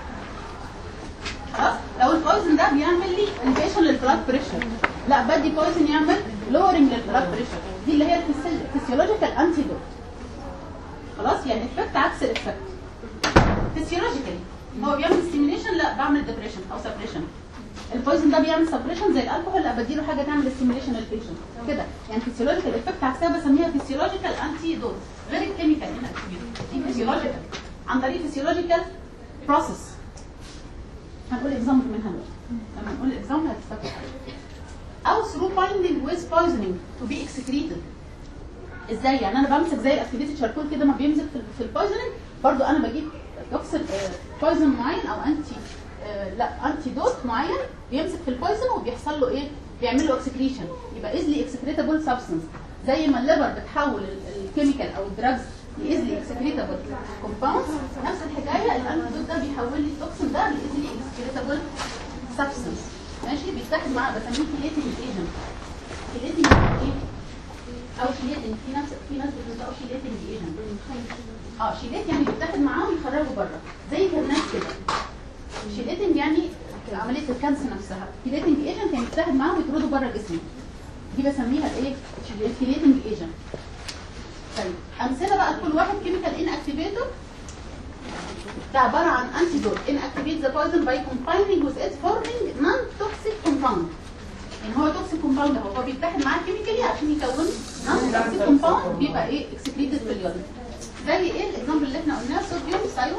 S1: خلاص لو البويزن ده بيعمل لي انفيشن للبلاد بريشر لا بدي بويزن يعمل لورنج للبلاد بريشر دي اللي هي الفسيولوجيكال انتيدوت خلاص يعني افكت عكس الافكت فسيولوجيكالي هو بيعمل ستيميليشن لا بعمل ديبريشن او سبريشن البويزن ده بيعمل سبريشن زي الالكحول لا بديله حاجه تعمل ستيميليشن للبيشنت كده يعني فسيولوجيكال افكت عكسها بسميها فسيولوجيكال انتيدوت غير الكيميكال هنا دي فسيولوجيكال عن طريق فسيولوجيكال بروسيس هنقول اكزامبل منها دلوقتي لما نقول اكزامبل هتستفاد او through binding with poisoning to be excreted ازاي يعني انا بمسك زي الاكتيفيتد شاركول كده ما بيمسك في, في البويزنينج برضو انا بجيب توكسين بويزن معين او انتي آه لا انتي دوت معين بيمسك في البويزن وبيحصل له ايه بيعمل له اكسكريشن يبقى ايزلي اكسكريتابل سبستنس زي ما الليفر بتحول الكيميكال او الدراجز لايزلي اكسكريتابل كومباوندز نفس الحكايه الانتي دوت ده بيحول لي التوكسين ده لايزلي اكسكريتابل سبستنس ماشي بيتحد مع بسميه كيليتنج ايجنت كيليتنج ايه او شيليتنج في نفس في ناس بتنطقوا شيليتنج ايجنت اه شيليت يعني بيتاخد معاهم يخرجوا بره زي كرنات كده شيليتنج يعني عمليه الكنس نفسها كيليتنج ايجنت يعني بيتاخد معاهم يطردوا بره الجسم دي بسميها الايه الكيليتنج ايجنت طيب امثله بقى لكل واحد كيميكال ان اكتيفيتور ده عباره عن انتيدوت ان اكتيفيت ذا بويزن باي كومبايننج وذ ات فورمينج نون توكسيك كومباوند يعني هو توكسيك كومباوند اهو هو بيتحد معاه كيميكالي عشان يكون نون توكسيك كومباوند بيبقى ايه اكسكريتد في اليورين زي ايه الاكزامبل اللي احنا قلناه صوديوم سايو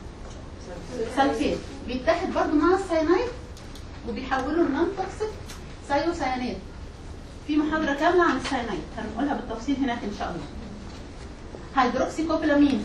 S1: سلفيت بيتحد برضو مع السيانايد وبيحوله لنون توكسيك سايو سيانات في محاضرة كاملة عن السيانايد هنقولها بالتفصيل هناك ان شاء الله هيدروكسي كوبلامين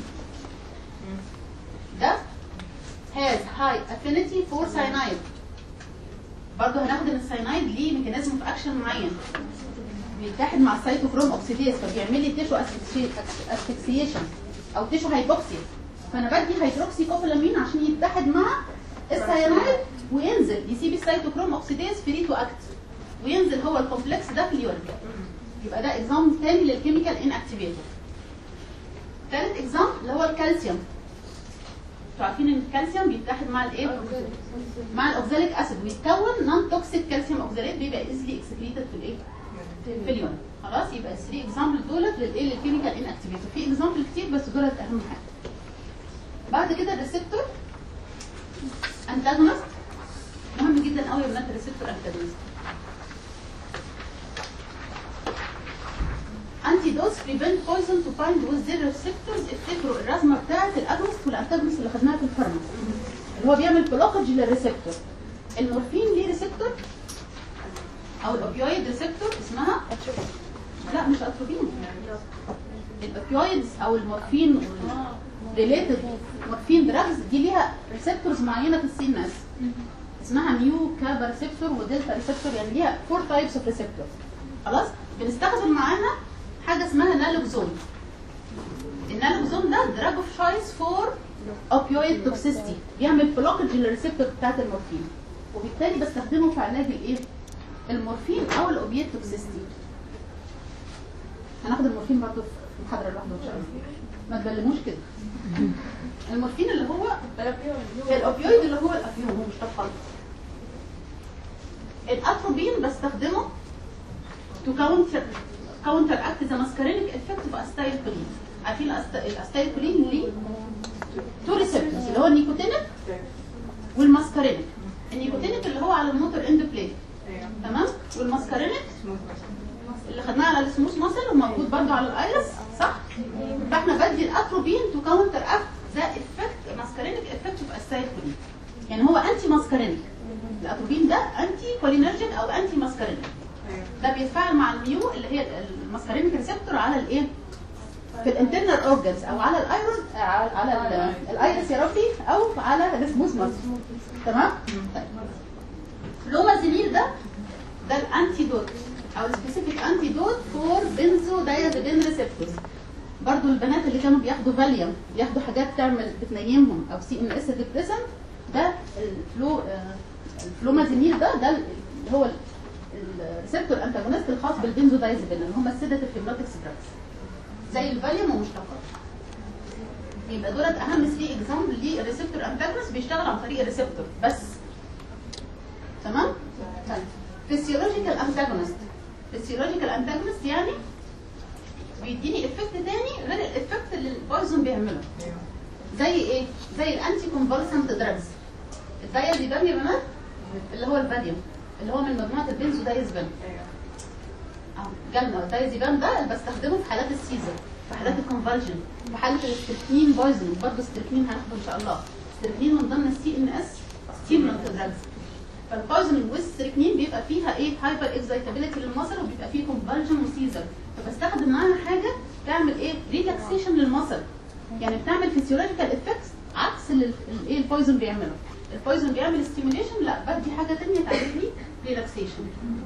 S1: ده has high affinity for cyanide برضه هناخد ان السيانايد ليه ميكانيزم في اكشن معين بيتحد مع السيتوكروم اوكسيديز فبيعمل لي تيشو اسفكسيشن او تيشو هايبوكسيا فانا بدي هيدروكسي كوبلامين عشان يتحد مع السيانايد وينزل يسيب السيتوكروم اوكسيديز فري تو اكت وينزل هو الكومبلكس ده في اليورين يبقى ده اكزامبل تاني للكيميكال ان اكتيفيتور ثالث اكزامبل اللي هو الكالسيوم انتوا عارفين ان الكالسيوم بيتحد مع الايه مع الاوكزاليك اسيد ويتكون نون توكسيك كالسيوم اوكزاليت بيبقى ايزلي اكسكريتد في الايه في اليوم خلاص يبقى ال 3 اكزامبل دولت للايه للكيميكال ان اكتيفيتور في اكزامبل كتير بس دولت اهم حاجه بعد كده الريسبتور انتاجونست مهم جدا قوي يا بنات الريسبتور انتاجونست انتي دوز بريفنت بويزن تو بايند وذ ذير ريسبتورز افتكروا الرسمه بتاعت الاجونست والانتاجونست اللي خدناها في الفارما اللي هو بيعمل بلوكج للريسبتور المورفين ليه ريسبتور او الاوبيويد ريسبتور اسمها لا مش اتروبين الاوبيويدز او المورفين ريليتد مورفين دراجز دي ليها ريسبتورز معينه في السي ان اس اسمها ميو كابا ريسبتور ودلتا ريسبتور يعني ليها فور تايبس اوف ريسبتور خلاص بنستخدم معاها حاجه اسمها نالوكزون النالوكسون ده دراج اوف شويس فور اوبيويد توكسيستي بيعمل بلوكج للريسبتور بتاعت المورفين وبالتالي بستخدمه في علاج الايه المورفين او الاوبيويد توكسيستي هناخد المورفين برضه في محاضره لوحده ان شاء الله ما تبلموش كده المورفين اللي هو الاوبيويد اللي هو الافيون هو مش طب خالص الاتروبين بستخدمه to counter counteract the muscarinic effect of acetylcholine عارفين الأست- الاستايلكولين ليه تو ريسبتورز اللي هو النيكوتينيك والماسكارينيك النيكوتينيك اللي هو على الموتور اند بليت تمام والماسكارينيك اللي خدناه على السموث ماسل وموجود برضه على الايرس صح فاحنا بدي الاتروبين تو كاونتر اكت ذا افكت ماسكارينيك افكت اوف استايلكولين يعني هو انتي ماسكارينيك الاتروبين ده انتي كولينرجيك او انتي ماسكارينيك ده بيتفاعل مع الميو اللي هي الماسكارينيك ريسبتور على الايه في الانترنال اورجنز او على الايرون على على ال- الايرس يا ربي او على السموث ماسل تمام طيب فلومازينيل ده ده الانتيدوت او السبيسيفيك انتيدوت فور بنزو دايازيبين ريسبتورز برضو البنات اللي كانوا بياخدوا فاليوم بياخدوا حاجات تعمل بتنيمهم او سي ان اس ديبريسنت ده الفلو آه، الفلومازينيل ده ده اللي هو الريسبتور انتاجونست الخاص بالبنزو دايازيبين اللي هم السيداتيف هيبنوتكس دراجز زي الفاليوم ومشتقات يبقى دولت اهم 3 اكزامبل للريسبتور انتاجونست بيشتغل عن طريق الريسبتور بس تمام طيب فيسيولوجيكال انتاجونست فيسيولوجيكال انتاجونست يعني بيديني افكت تاني غير الافكت اللي البويزون بيعمله زي ايه زي الانتي كونفالسنت دراجز الدايازيبام يا بنات اللي هو الفاليوم اللي هو من مجموعه البنزودايزبام اه جالنا الدايازيبام ده اللي بستخدمه في حالات السيزر في حالات الكونفالجن في حاله الاستركنين بويزن برضه استركنين هناخده ان شاء الله استركنين من ضمن السي ان اس ستيمولانت دراجز فالبويزن والستركنين بيبقى فيها ايه هايبر اكزايتابيلتي للمصل وبيبقى فيه كونفالجن وسيزر فبستخدم معاها حاجه تعمل ايه ريلاكسيشن للمصل يعني بتعمل فيسيولوجيكال افكتس عكس اللي الايه البويزن بيعمله البويزن بيعمل ستيميوليشن لا بدي حاجه ثانيه تعمل لي ريلاكسيشن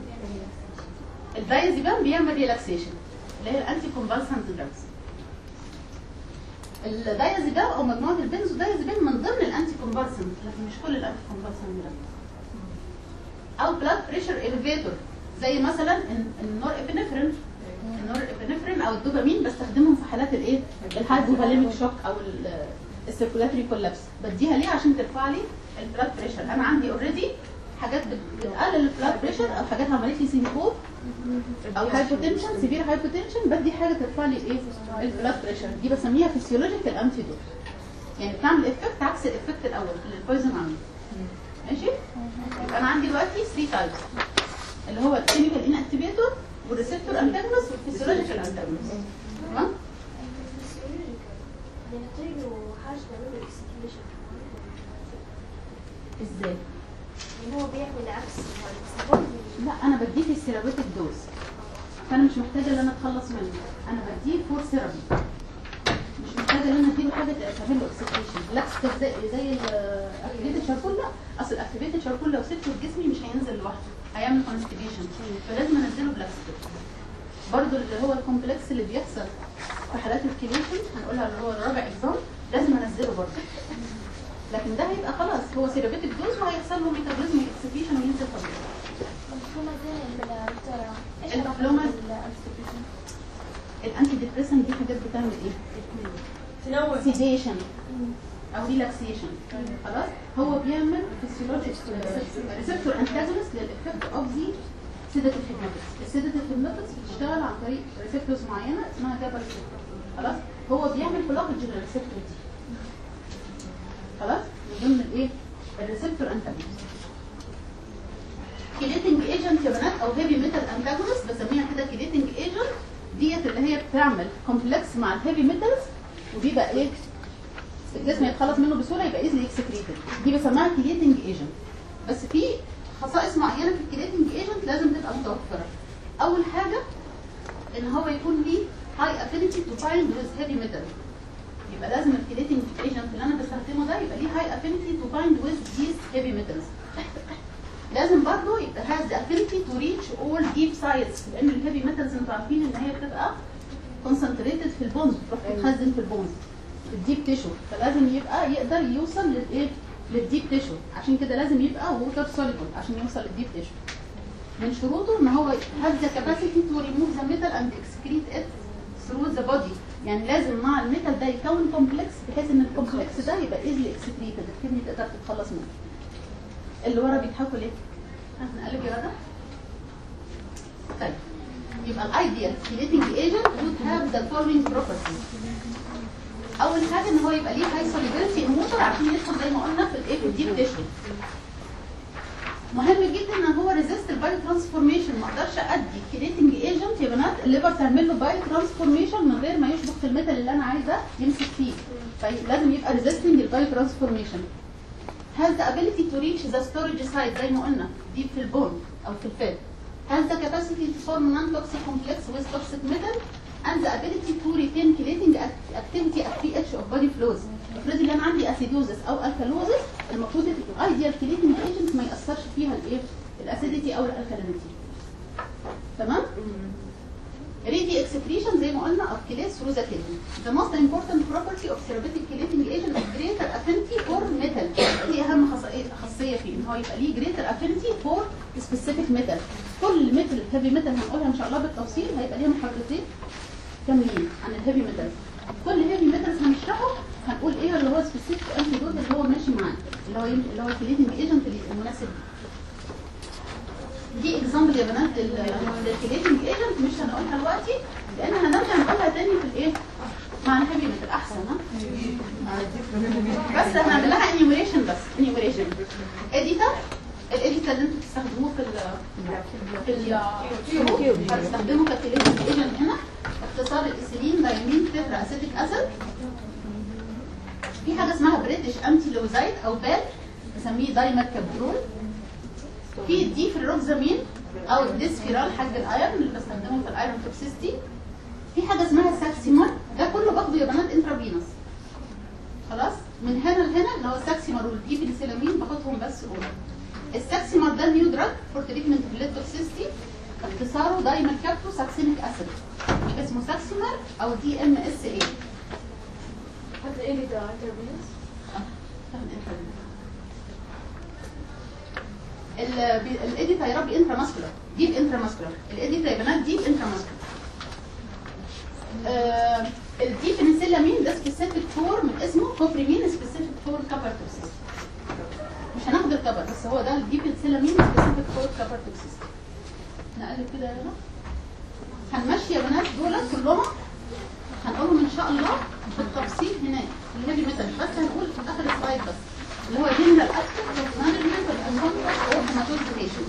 S1: الدايزيبام بيعمل ريلاكسيشن اللي هي الانتي كونفالسنت دراجز الدايزيبام او مجموعه البنزو دايزيبام من ضمن الانتي كونفالسنت لكن مش كل الانتي كونفالسنت دراجز او بلاد بريشر اليفيتور زي مثلا النور ابنفرين النور ابنفرين او الدوبامين بستخدمهم في حالات الايه الهايبوفاليميك شوك او السيركولاتري كولابس بديها ليه عشان ترفع لي البلاد بريشر انا عندي اوريدي حاجات بت- بتقلل البلاد بريشر او حاجات عملت لي سينكوب او هايبوتنشن سيفير هايبوتنشن بدي حاجه ترفع لي ايه البلاد بريشر دي بسميها فيسيولوجيكال انتيدوت يعني بتعمل افكت عكس الافكت الاول اللي البويزن عامله ماشي يبقى انا عندي دلوقتي 3 تايبس اللي هو الكيميكال ان اكتيفيتور والريسبتور انتاجونست والفيسيولوجيكال انتاجونست تمام
S6: بنعطيله حاجة نعمله اكسكيوشن
S1: ازاي
S6: يعني هو بيعمل عكس هذا
S1: لا انا بديه في السيرابيتك دوز فانا مش محتاجه ان انا اتخلص منه انا بديه فور سيرابي مش محتاجه ان انا اديله حاجه تعمل له اكسكريشن لاكس زي زي الاكتيفيتد شاركول لا اصل الاكتيفيتد شاركول لو سبته في جسمي مش هينزل لوحده هيعمل كونستيبيشن فلازم انزله بلاكستيك برضو اللي هو الكومبلكس اللي بيحصل في حالات الكليشن هنقولها اللي هو الرابع اكزام لازم انزله برضه لكن ده هيبقى خلاص هو سيرابيتك دوز وهيحصل له ميتابوليزم اكسكريشن وينزل طبيعي
S3: مفهومة زي الدكتورة ايش
S1: الفلومة.
S3: الانستيبيوشن؟
S1: الانتي ديبريسنت دي حاجات بتعمل ايه؟
S2: تنوع
S1: سيديشن او ريلاكسيشن خلاص هو بيعمل فيسيولوجيك ريسبتور انتاجونست للافكت اوف ذا سيداتيف هيبنوتكس السيداتيف هيبنوتكس بتشتغل عن طريق ريسبتورز معينه اسمها جابا ريسبتور خلاص هو بيعمل بلوكج للريسبتور دي خلاص من ضمن الايه الريسبتور انتاجونست كيليتنج ايجنت يا بنات او هيفي ميتال انتاجونست بسميها كده كيليتنج ايجنت ديت اللي هي بتعمل كومبلكس مع الهيفي ميتالز وبيبقى ايه الجسم يتخلص منه بسهوله يبقى ايزلي اكسكريتد دي بسميها كيليتنج ايجنت بس في خصائص معينه في الكيليتنج ايجنت لازم تبقى متوفره اول حاجه ان هو يكون ليه هاي افينيتي تو بايند ويز هيفي ميتال يبقى لازم الكيليتنج ايجنت اللي انا بستخدمه ده يبقى ليه هاي افينيتي تو بايند ويز these هيفي ميتالز لازم برضه يبقى has the affinity to reach all deep sites لان الهيفي ميتالز انتوا عارفين ان هي بتبقى كونسنتريتد في البونز بتروح تتخزن في البونز في الديب تيشو فلازم يبقى يقدر يوصل للايه للديب تيشو عشان كده لازم يبقى ووتر سوليبل عشان يوصل للديب تيشو من شروطه ان هو have the capacity to remove the metal and excrete it through the body يعني لازم مع الميتال ده يكون كومبلكس بحيث ان الكومبلكس ده يبقى easily excreted الكدني تقدر تتخلص منه اللي ورا بيضحكوا ليه؟ ها نقلب يا رضا طيب يبقى الايديال كليتنج ايجنت would have the following properties اول حاجه ان هو يبقى ليه هاي solubility موتور عشان يدخل زي ما قلنا في الايه في الديب تيشو مهم جدا ان هو ريزيست البايو ترانسفورميشن ما اقدرش ادي كريتنج ايجنت يا بنات الليفر تعمل له بايو ترانسفورميشن من غير ما يشبك في الميتال اللي انا عايزه يمسك فيه فلازم يبقى ريزيستنج البايو ترانسفورميشن has the ability to reach the storage site زي ما قلنا deep في البون او في الفات has the capacity to form non-toxic complex with toxic metal and the ability to retain chelating act- activity at pH of body flows افرضي ان انا عندي اسيدوزس او الكالوزس المفروض الايديال كليتنج ايجنت ما ياثرش فيها الايه الاسيديتي او الالكالينيتي تمام ريدي اكسكريشن زي ما قلنا of chelates through the kidney. The most important property of therapeutic chelating agent is greater affinity for metal. دي اهم خاصية- خاصية فيه ان هو يبقى ليه greater affinity for specific metal. كل ميتال هيفي ميتال هنقولها ان شاء الله بالتفصيل هيبقى ليها محاضرتين كاملين عن الهيفي ميتال. كل هيفي ميتال هنشرحه هنقول ايه اللي هو سبيسيفيك انتيدوت اللي هو ماشي معاه اللي هو يم- اللي هو الكليتنج ايجنت المناسب ليه. دي اكزامبل يا بنات للكليتنج ايجنت مش هنقولها دلوقتي لان هنرجع نقولها تاني في الايه مع الهيفي ميتال احسن ها بس هنعمل لها انيوميريشن بس انيوميريشن اديتا الاديتا اللي انتوا بتستخدموه في ال في التيوب هتستخدمه ككليتنج ايجنت هنا اختصار الاسيلين دايمين تترا اسيتيك اسيد في حاجه اسمها بريتش انتي لوزايد او بال بسميه دايمر كابرول في دي في الروكزامين او الديسفيرال حاج الايرون اللي بستخدمه في الايرون توكسيستي في حاجه اسمها ساكسيمون ده كله باخده يا بنات انترافينوس خلاص من هنا لهنا اللي هو الساكسيمر والدي بنسلامين باخدهم بس اورال الساكسيمر ده نيو دراج فور تريتمنت بليد توكسيستي اختصاره دايما كابتو ساكسينيك اسيد يبقى اسمه ساكسيمر او دي ام اس اي
S6: حتى ايه اللي ده انترفيوز
S1: الايديتا يا ربي انترا ماسكولار ديب انترا ماسكولار الايديتا يا بنات ديب انترا ماسكولار آه الدي بنسلامين ده سبيسيفيك فور من اسمه كوبريمين سبيسيفيك فور كابر توكسيس مش هناخد الكبر بس هو ده الدي بنسلامين سبيسيفيك فور كابر توكسيس نقلب كده يا بنات هنمشي يا بنات دول كلهم هنقولهم ان شاء الله بالتفصيل هناك الهيفي ميتال بس هنقول في اخر السلايد بس اللي هو جنرال اكسس اوف مانجمنت اوف انكونتراكت اور هيماتوزيشن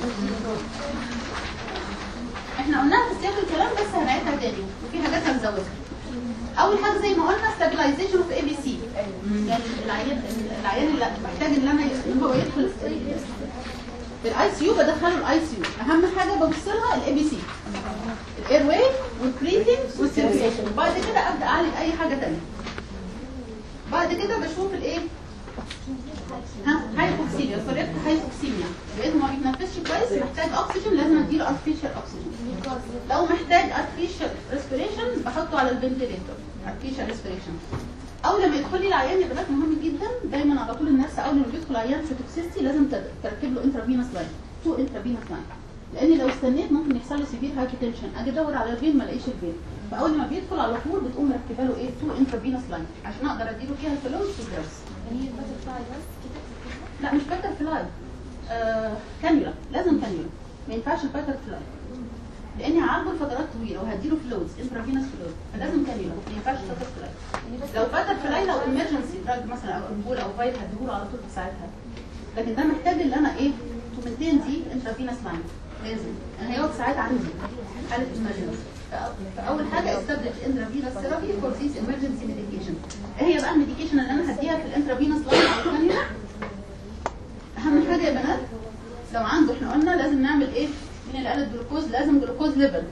S1: احنا قلناها في سياق الكلام بس هنعيدها تاني وفي حاجات هنزودها اول حاجه زي ما قلنا stabilization اوف اي بي سي يعني العيان العيان اللي محتاج ان انا ان هو يدخل الاي سي يو بدخله الاي سي يو اهم حاجه ببص لها الاي بي سي الاير واي والبريثنج والسيركيشن بعد كده ابدا اعالج اي حاجه ثانيه بعد كده بشوف الايه ها هايبوكسيميا طريقه هايبوكسيميا لانه ما بيتنفسش كويس محتاج اكسجين لازم اديله ارتفيشال اكسجين لو محتاج ارتفيشال ريسبيريشن بحطه على الفنتليتور ارتفيشال ريسبيريشن اول لما يدخل لي العيان يا بنات مهم جدا دايما على طول الناس اول لما بيدخل عيان في توكسيستي لازم تركب له انترافينوس لاين تو انترافينوس لاين لان لو استنيت ممكن يحصل لي سيفير هايبوتنشن اجي ادور على الفين ما الاقيش الفين فاول ما بيدخل على طول بتقوم مركبه له ايه تو انترافينوس لاين عشان اقدر اديله فيها الفلوس والدرس
S3: يعني هي باترفلاي بس كده
S1: لا مش باتر فلاي آه كانيولا لازم كانيولا ما ينفعش الباتر فلاي لاني هعالجه لفترات طويله وهديله فلوز انترافينوس فلوز فلازم كانيولا ما ينفعش باتر فلاي لو باتر فلاي لو امرجنسي دراج مثلا او امبول او فايل هديهوله على طول في ساعتها لكن ده محتاج ان انا ايه تومنتين دي انترافينوس لاين لازم انا هيقعد ساعات عندي حاله امرجنسي فاول حاجه استبدل انترافينوس ثيرابي فور ذيس امرجنسي ميديكيشن ايه هي بقى الميديكيشن اللي انا هديها في الانترافينوس لاين او الكانيولا اهم حاجه يا بنات لو عنده احنا قلنا لازم نعمل ايه مين اللي قال الجلوكوز لازم جلوكوز ليفل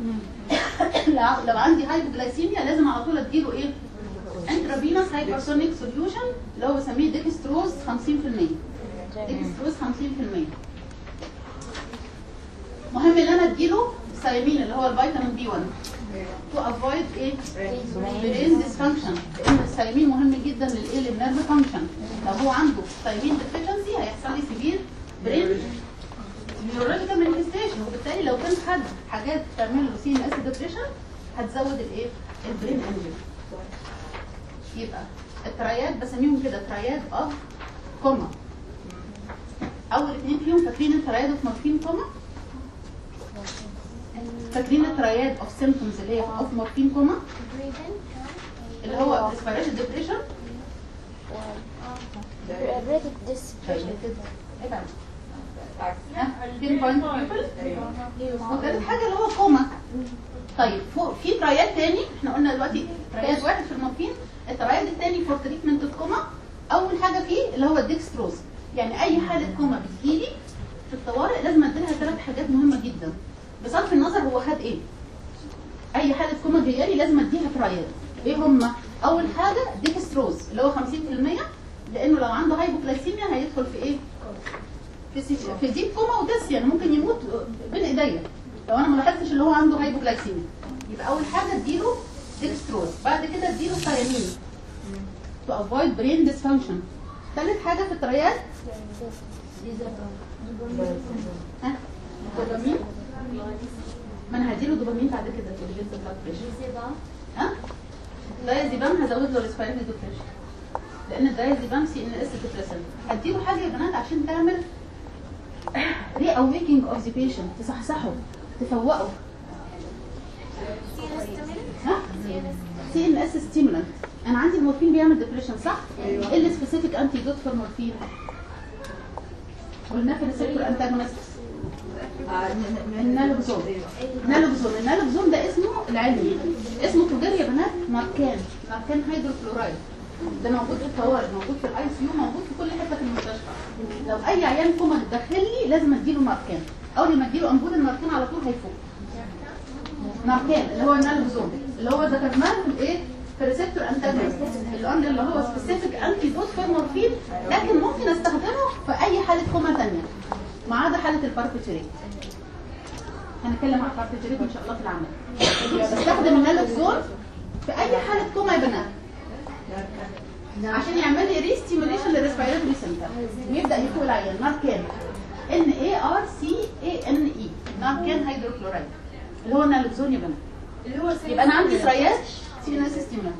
S1: لو عندي هايبوجلايسيميا لازم على طول اديله ايه انترافينوس هايبرسونيك سوليوشن اللي هو بسميه ديكستروز 50% ديكستروز 50% مهم ان انا اديله سايمين اللي هو الفيتامين بي 1 تو افويد ايه برين ديسفانكشن لان الثايمين مهم جدا للايه للنيرف فانكشن لو هو عنده ثايمين ديفيشنسي هيحصل لي سيفير برين نيورولوجيكال مانيفستيشن وبالتالي لو كان خد حاجات تعمل له سي ان اس ديبريشن هتزود الايه البرين انجل يبقى التريات بسميهم كده تريات اوف كوما اول اثنين فيهم فاكرين التريات اوف مورفين كوما فاكرين التريات اوف سيمبتومز اللي هي اوف مورفين كوما اللي هو ريسبيريشن ديبريشن
S3: ريتد ديس
S1: بين بوينت بيبل وثالث حاجه اللي هو كوما طيب فوق في ترايات تاني احنا قلنا دلوقتي ترايات واحد في المورفين الترايات التاني فور تريتمنت الكوما اول حاجه فيه اللي هو الديكستروز يعني اي حاله كوما بتجيلي في الطوارئ لازم اديلها ثلاث حاجات مهمه جدا بصرف النظر هو خد ايه اي حاله كوما جايه لازم اديها ترايات ايه هم اول حاجه ديكستروز اللي هو 50% لانه لو عنده هايبوكلايسيميا هيدخل في ايه في سي... في ديب كوما ودس يعني ممكن يموت بين ايديا لو انا ما لاحظتش اللي هو عنده هايبوكلايسيميا يبقى اول حاجه اديله ديكستروز بعد كده اديله ثيامين to avoid brain dysfunction ثالث حاجه في التريات ها دوبامين ما انا هديله دوبامين بعد كده في الجلد بلاد بريشر ها دايزيبام هزود له ريسبيرتوري ديبريشن لان الدايزيبام سي ان اس ديبريسنت هديله حاجه يا بنات عشان تعمل ري اويكينج اوف ذا بيشنت تصحصحه تفوقه ها سي ان اس ستيمولانت انا عندي المورفين بيعمل ديبريشن صح؟ ايه السبيسيفيك انتي دوت فور مورفين؟ قلنا في ريسبتور انتاجونست النالوكزون النالوكزون النالوكزون ده اسمه العلمي اسمه تجاري يا بنات ناركان ناركان هيدروكلورايد ده موجود في الطوارئ موجود في الاي سي يو موجود في كل حته في المستشفى لو اي عيان كوما داخل لي لازم اديله ناركان اول ما اديله امبول الناركان على طول هيفوق ناركان اللي هو النالوكزون اللي هو ذكرناه في الايه في ريسبتور انتاجونست اللي قلنا اللي هو سبيسيفيك انتي دوت فور مورفين لكن ممكن استخدمه في اي حاله كوما ثانيه ما عدا حاله الباربيتوريت هنتكلم عن الباربيتوريت ان شاء الله في العمل يبقى بستخدم النالوكزون في اي حاله كوما يا بنات عشان يعمل لي ريستيموليشن للريسبيراتوري سنتر ويبدا يفوق العيان ناركان ان اي ار سي اي ان اي ناركان هيدروكلورايد اللي هو النالوكزون يا بنات
S2: اللي هو
S1: يبقى انا عندي ثريات سي ان اس ستيمولانت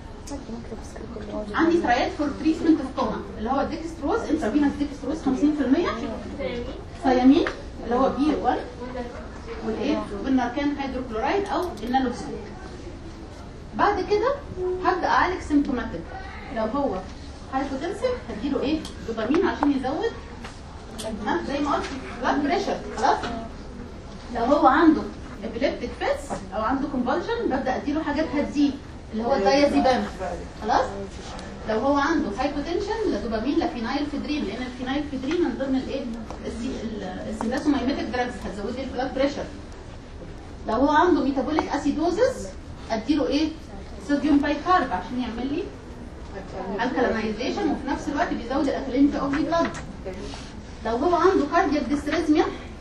S1: عندي ثريات فور تريتمنت اوف كوما اللي هو الديكستروز انترافينوس ديكستروز 50% ثيامين اللي هو بي 1 والايه والناركان هيدروكلورايد او النالوكسون بعد كده هبدا اعالج سيمتوماتيك لو هو هايبوتنسيف هديله ايه دوبامين عشان يزود ها زي ما قلت بلاد بريشر خلاص لو هو عنده ابيليبتيك فيتس او عنده كونفولجن ببدا اديله حاجات هتزيد اللي هو الدايازيبام خلاص لو هو عنده هايبوتنشن لا دوبامين لا فينايل فيدرين لان الفينايل فيدرين من ضمن الايه السيمباسومايميتك دراجز هتزود لي البلاد بريشر لو هو عنده ميتابوليك اسيدوزس اديله ايه صوديوم بايكارب عشان يعمل لي الكالينايزيشن وفي نفس الوقت بيزود الاكلينيكا اوف بلاد لو هو عنده كاردياك ديستريزميا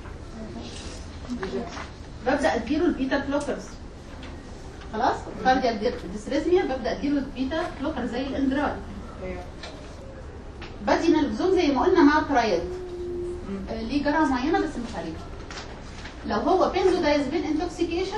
S1: ببدا اديله البيتا بلوكرز خلاص كاردياك ديستريزميا ببدا اديله البيتا بلوكر زي الاندرال بدي نالبزون زي ما قلنا مع الترايد آه، ليه جرعه معينه بس مش عليها لو هو بنزودايزبين انتوكسيكيشن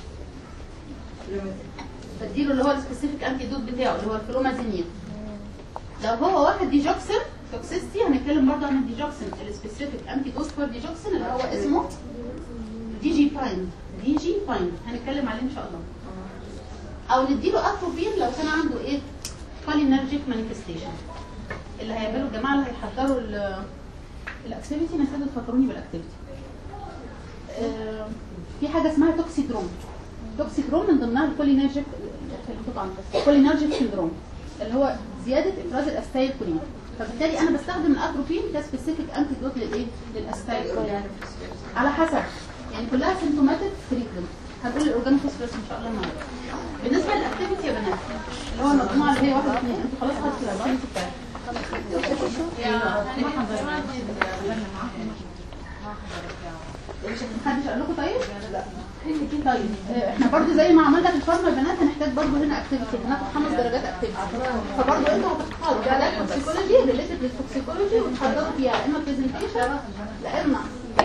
S1: بديله اللي هو السبيسيفيك انتي دوت بتاعه اللي هو الفلومازينين لو هو واخد ديجوكسين توكسيستي هنتكلم برضه عن الديجوكسين السبيسيفيك انتي دوت فور ديجوكسين اللي هو اسمه دي جي باين دي جي باين هنتكلم عليه ان شاء الله او نديله اتروبين لو كان عنده ايه كولينرجيك مانيفستيشن اللي هيعملوا الجماعه اللي هيحضروا الاكتيفيتي نسيتوا تفكروني بالاكتيفيتي آه، في حاجه اسمها توكسيدروم توكسيدروم من ضمنها الكولينرجيك طبعا الكولينرجيك سيندروم اللي هو زياده افراز الاستايل كولين فبالتالي انا بستخدم الاتروبين كسبيسيفيك انتي دوت للايه للاستايل كولين على حسب يعني كلها سيمتوماتيك تريتمنت هنقول الاورجانيك فوسفورس ان شاء الله النهارده بالنسبه للاكتيفيتي يا بنات اللي هو المجموعه اللي هي واحد اثنين انتوا خلاص خدتوا الاكتيفيتي بتاعتكم مش محدش قال لكم طيب؟ لا طيب آه، احنا برضو زي ما عملنا في الفارما بنات هنحتاج برضو هنا اكتيفيتي هناخد خمس درجات اكتيفيتي فبرضو انتوا هتختاروا حاجات توكسيكولوجي ريليتد للتوكسيكولوجي وتحضروا فيها يا اما برزنتيشن لا اما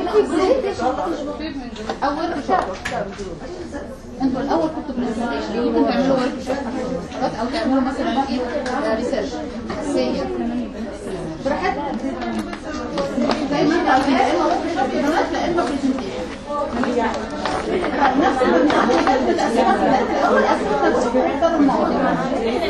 S1: او ورك شوب انتوا الاول كنتوا برزنتيشن ممكن تعملوا ورك شوب او تعملوا مثلا ايه ريسيرش اساسيه براحتكم زي ما انتوا عايزين يا اما ورك شوب يا بنات لا اما برزنتيشن نفس البرنامج اللي كانت بتقسمها في الاول قسمتها بس اختاروا المواضيع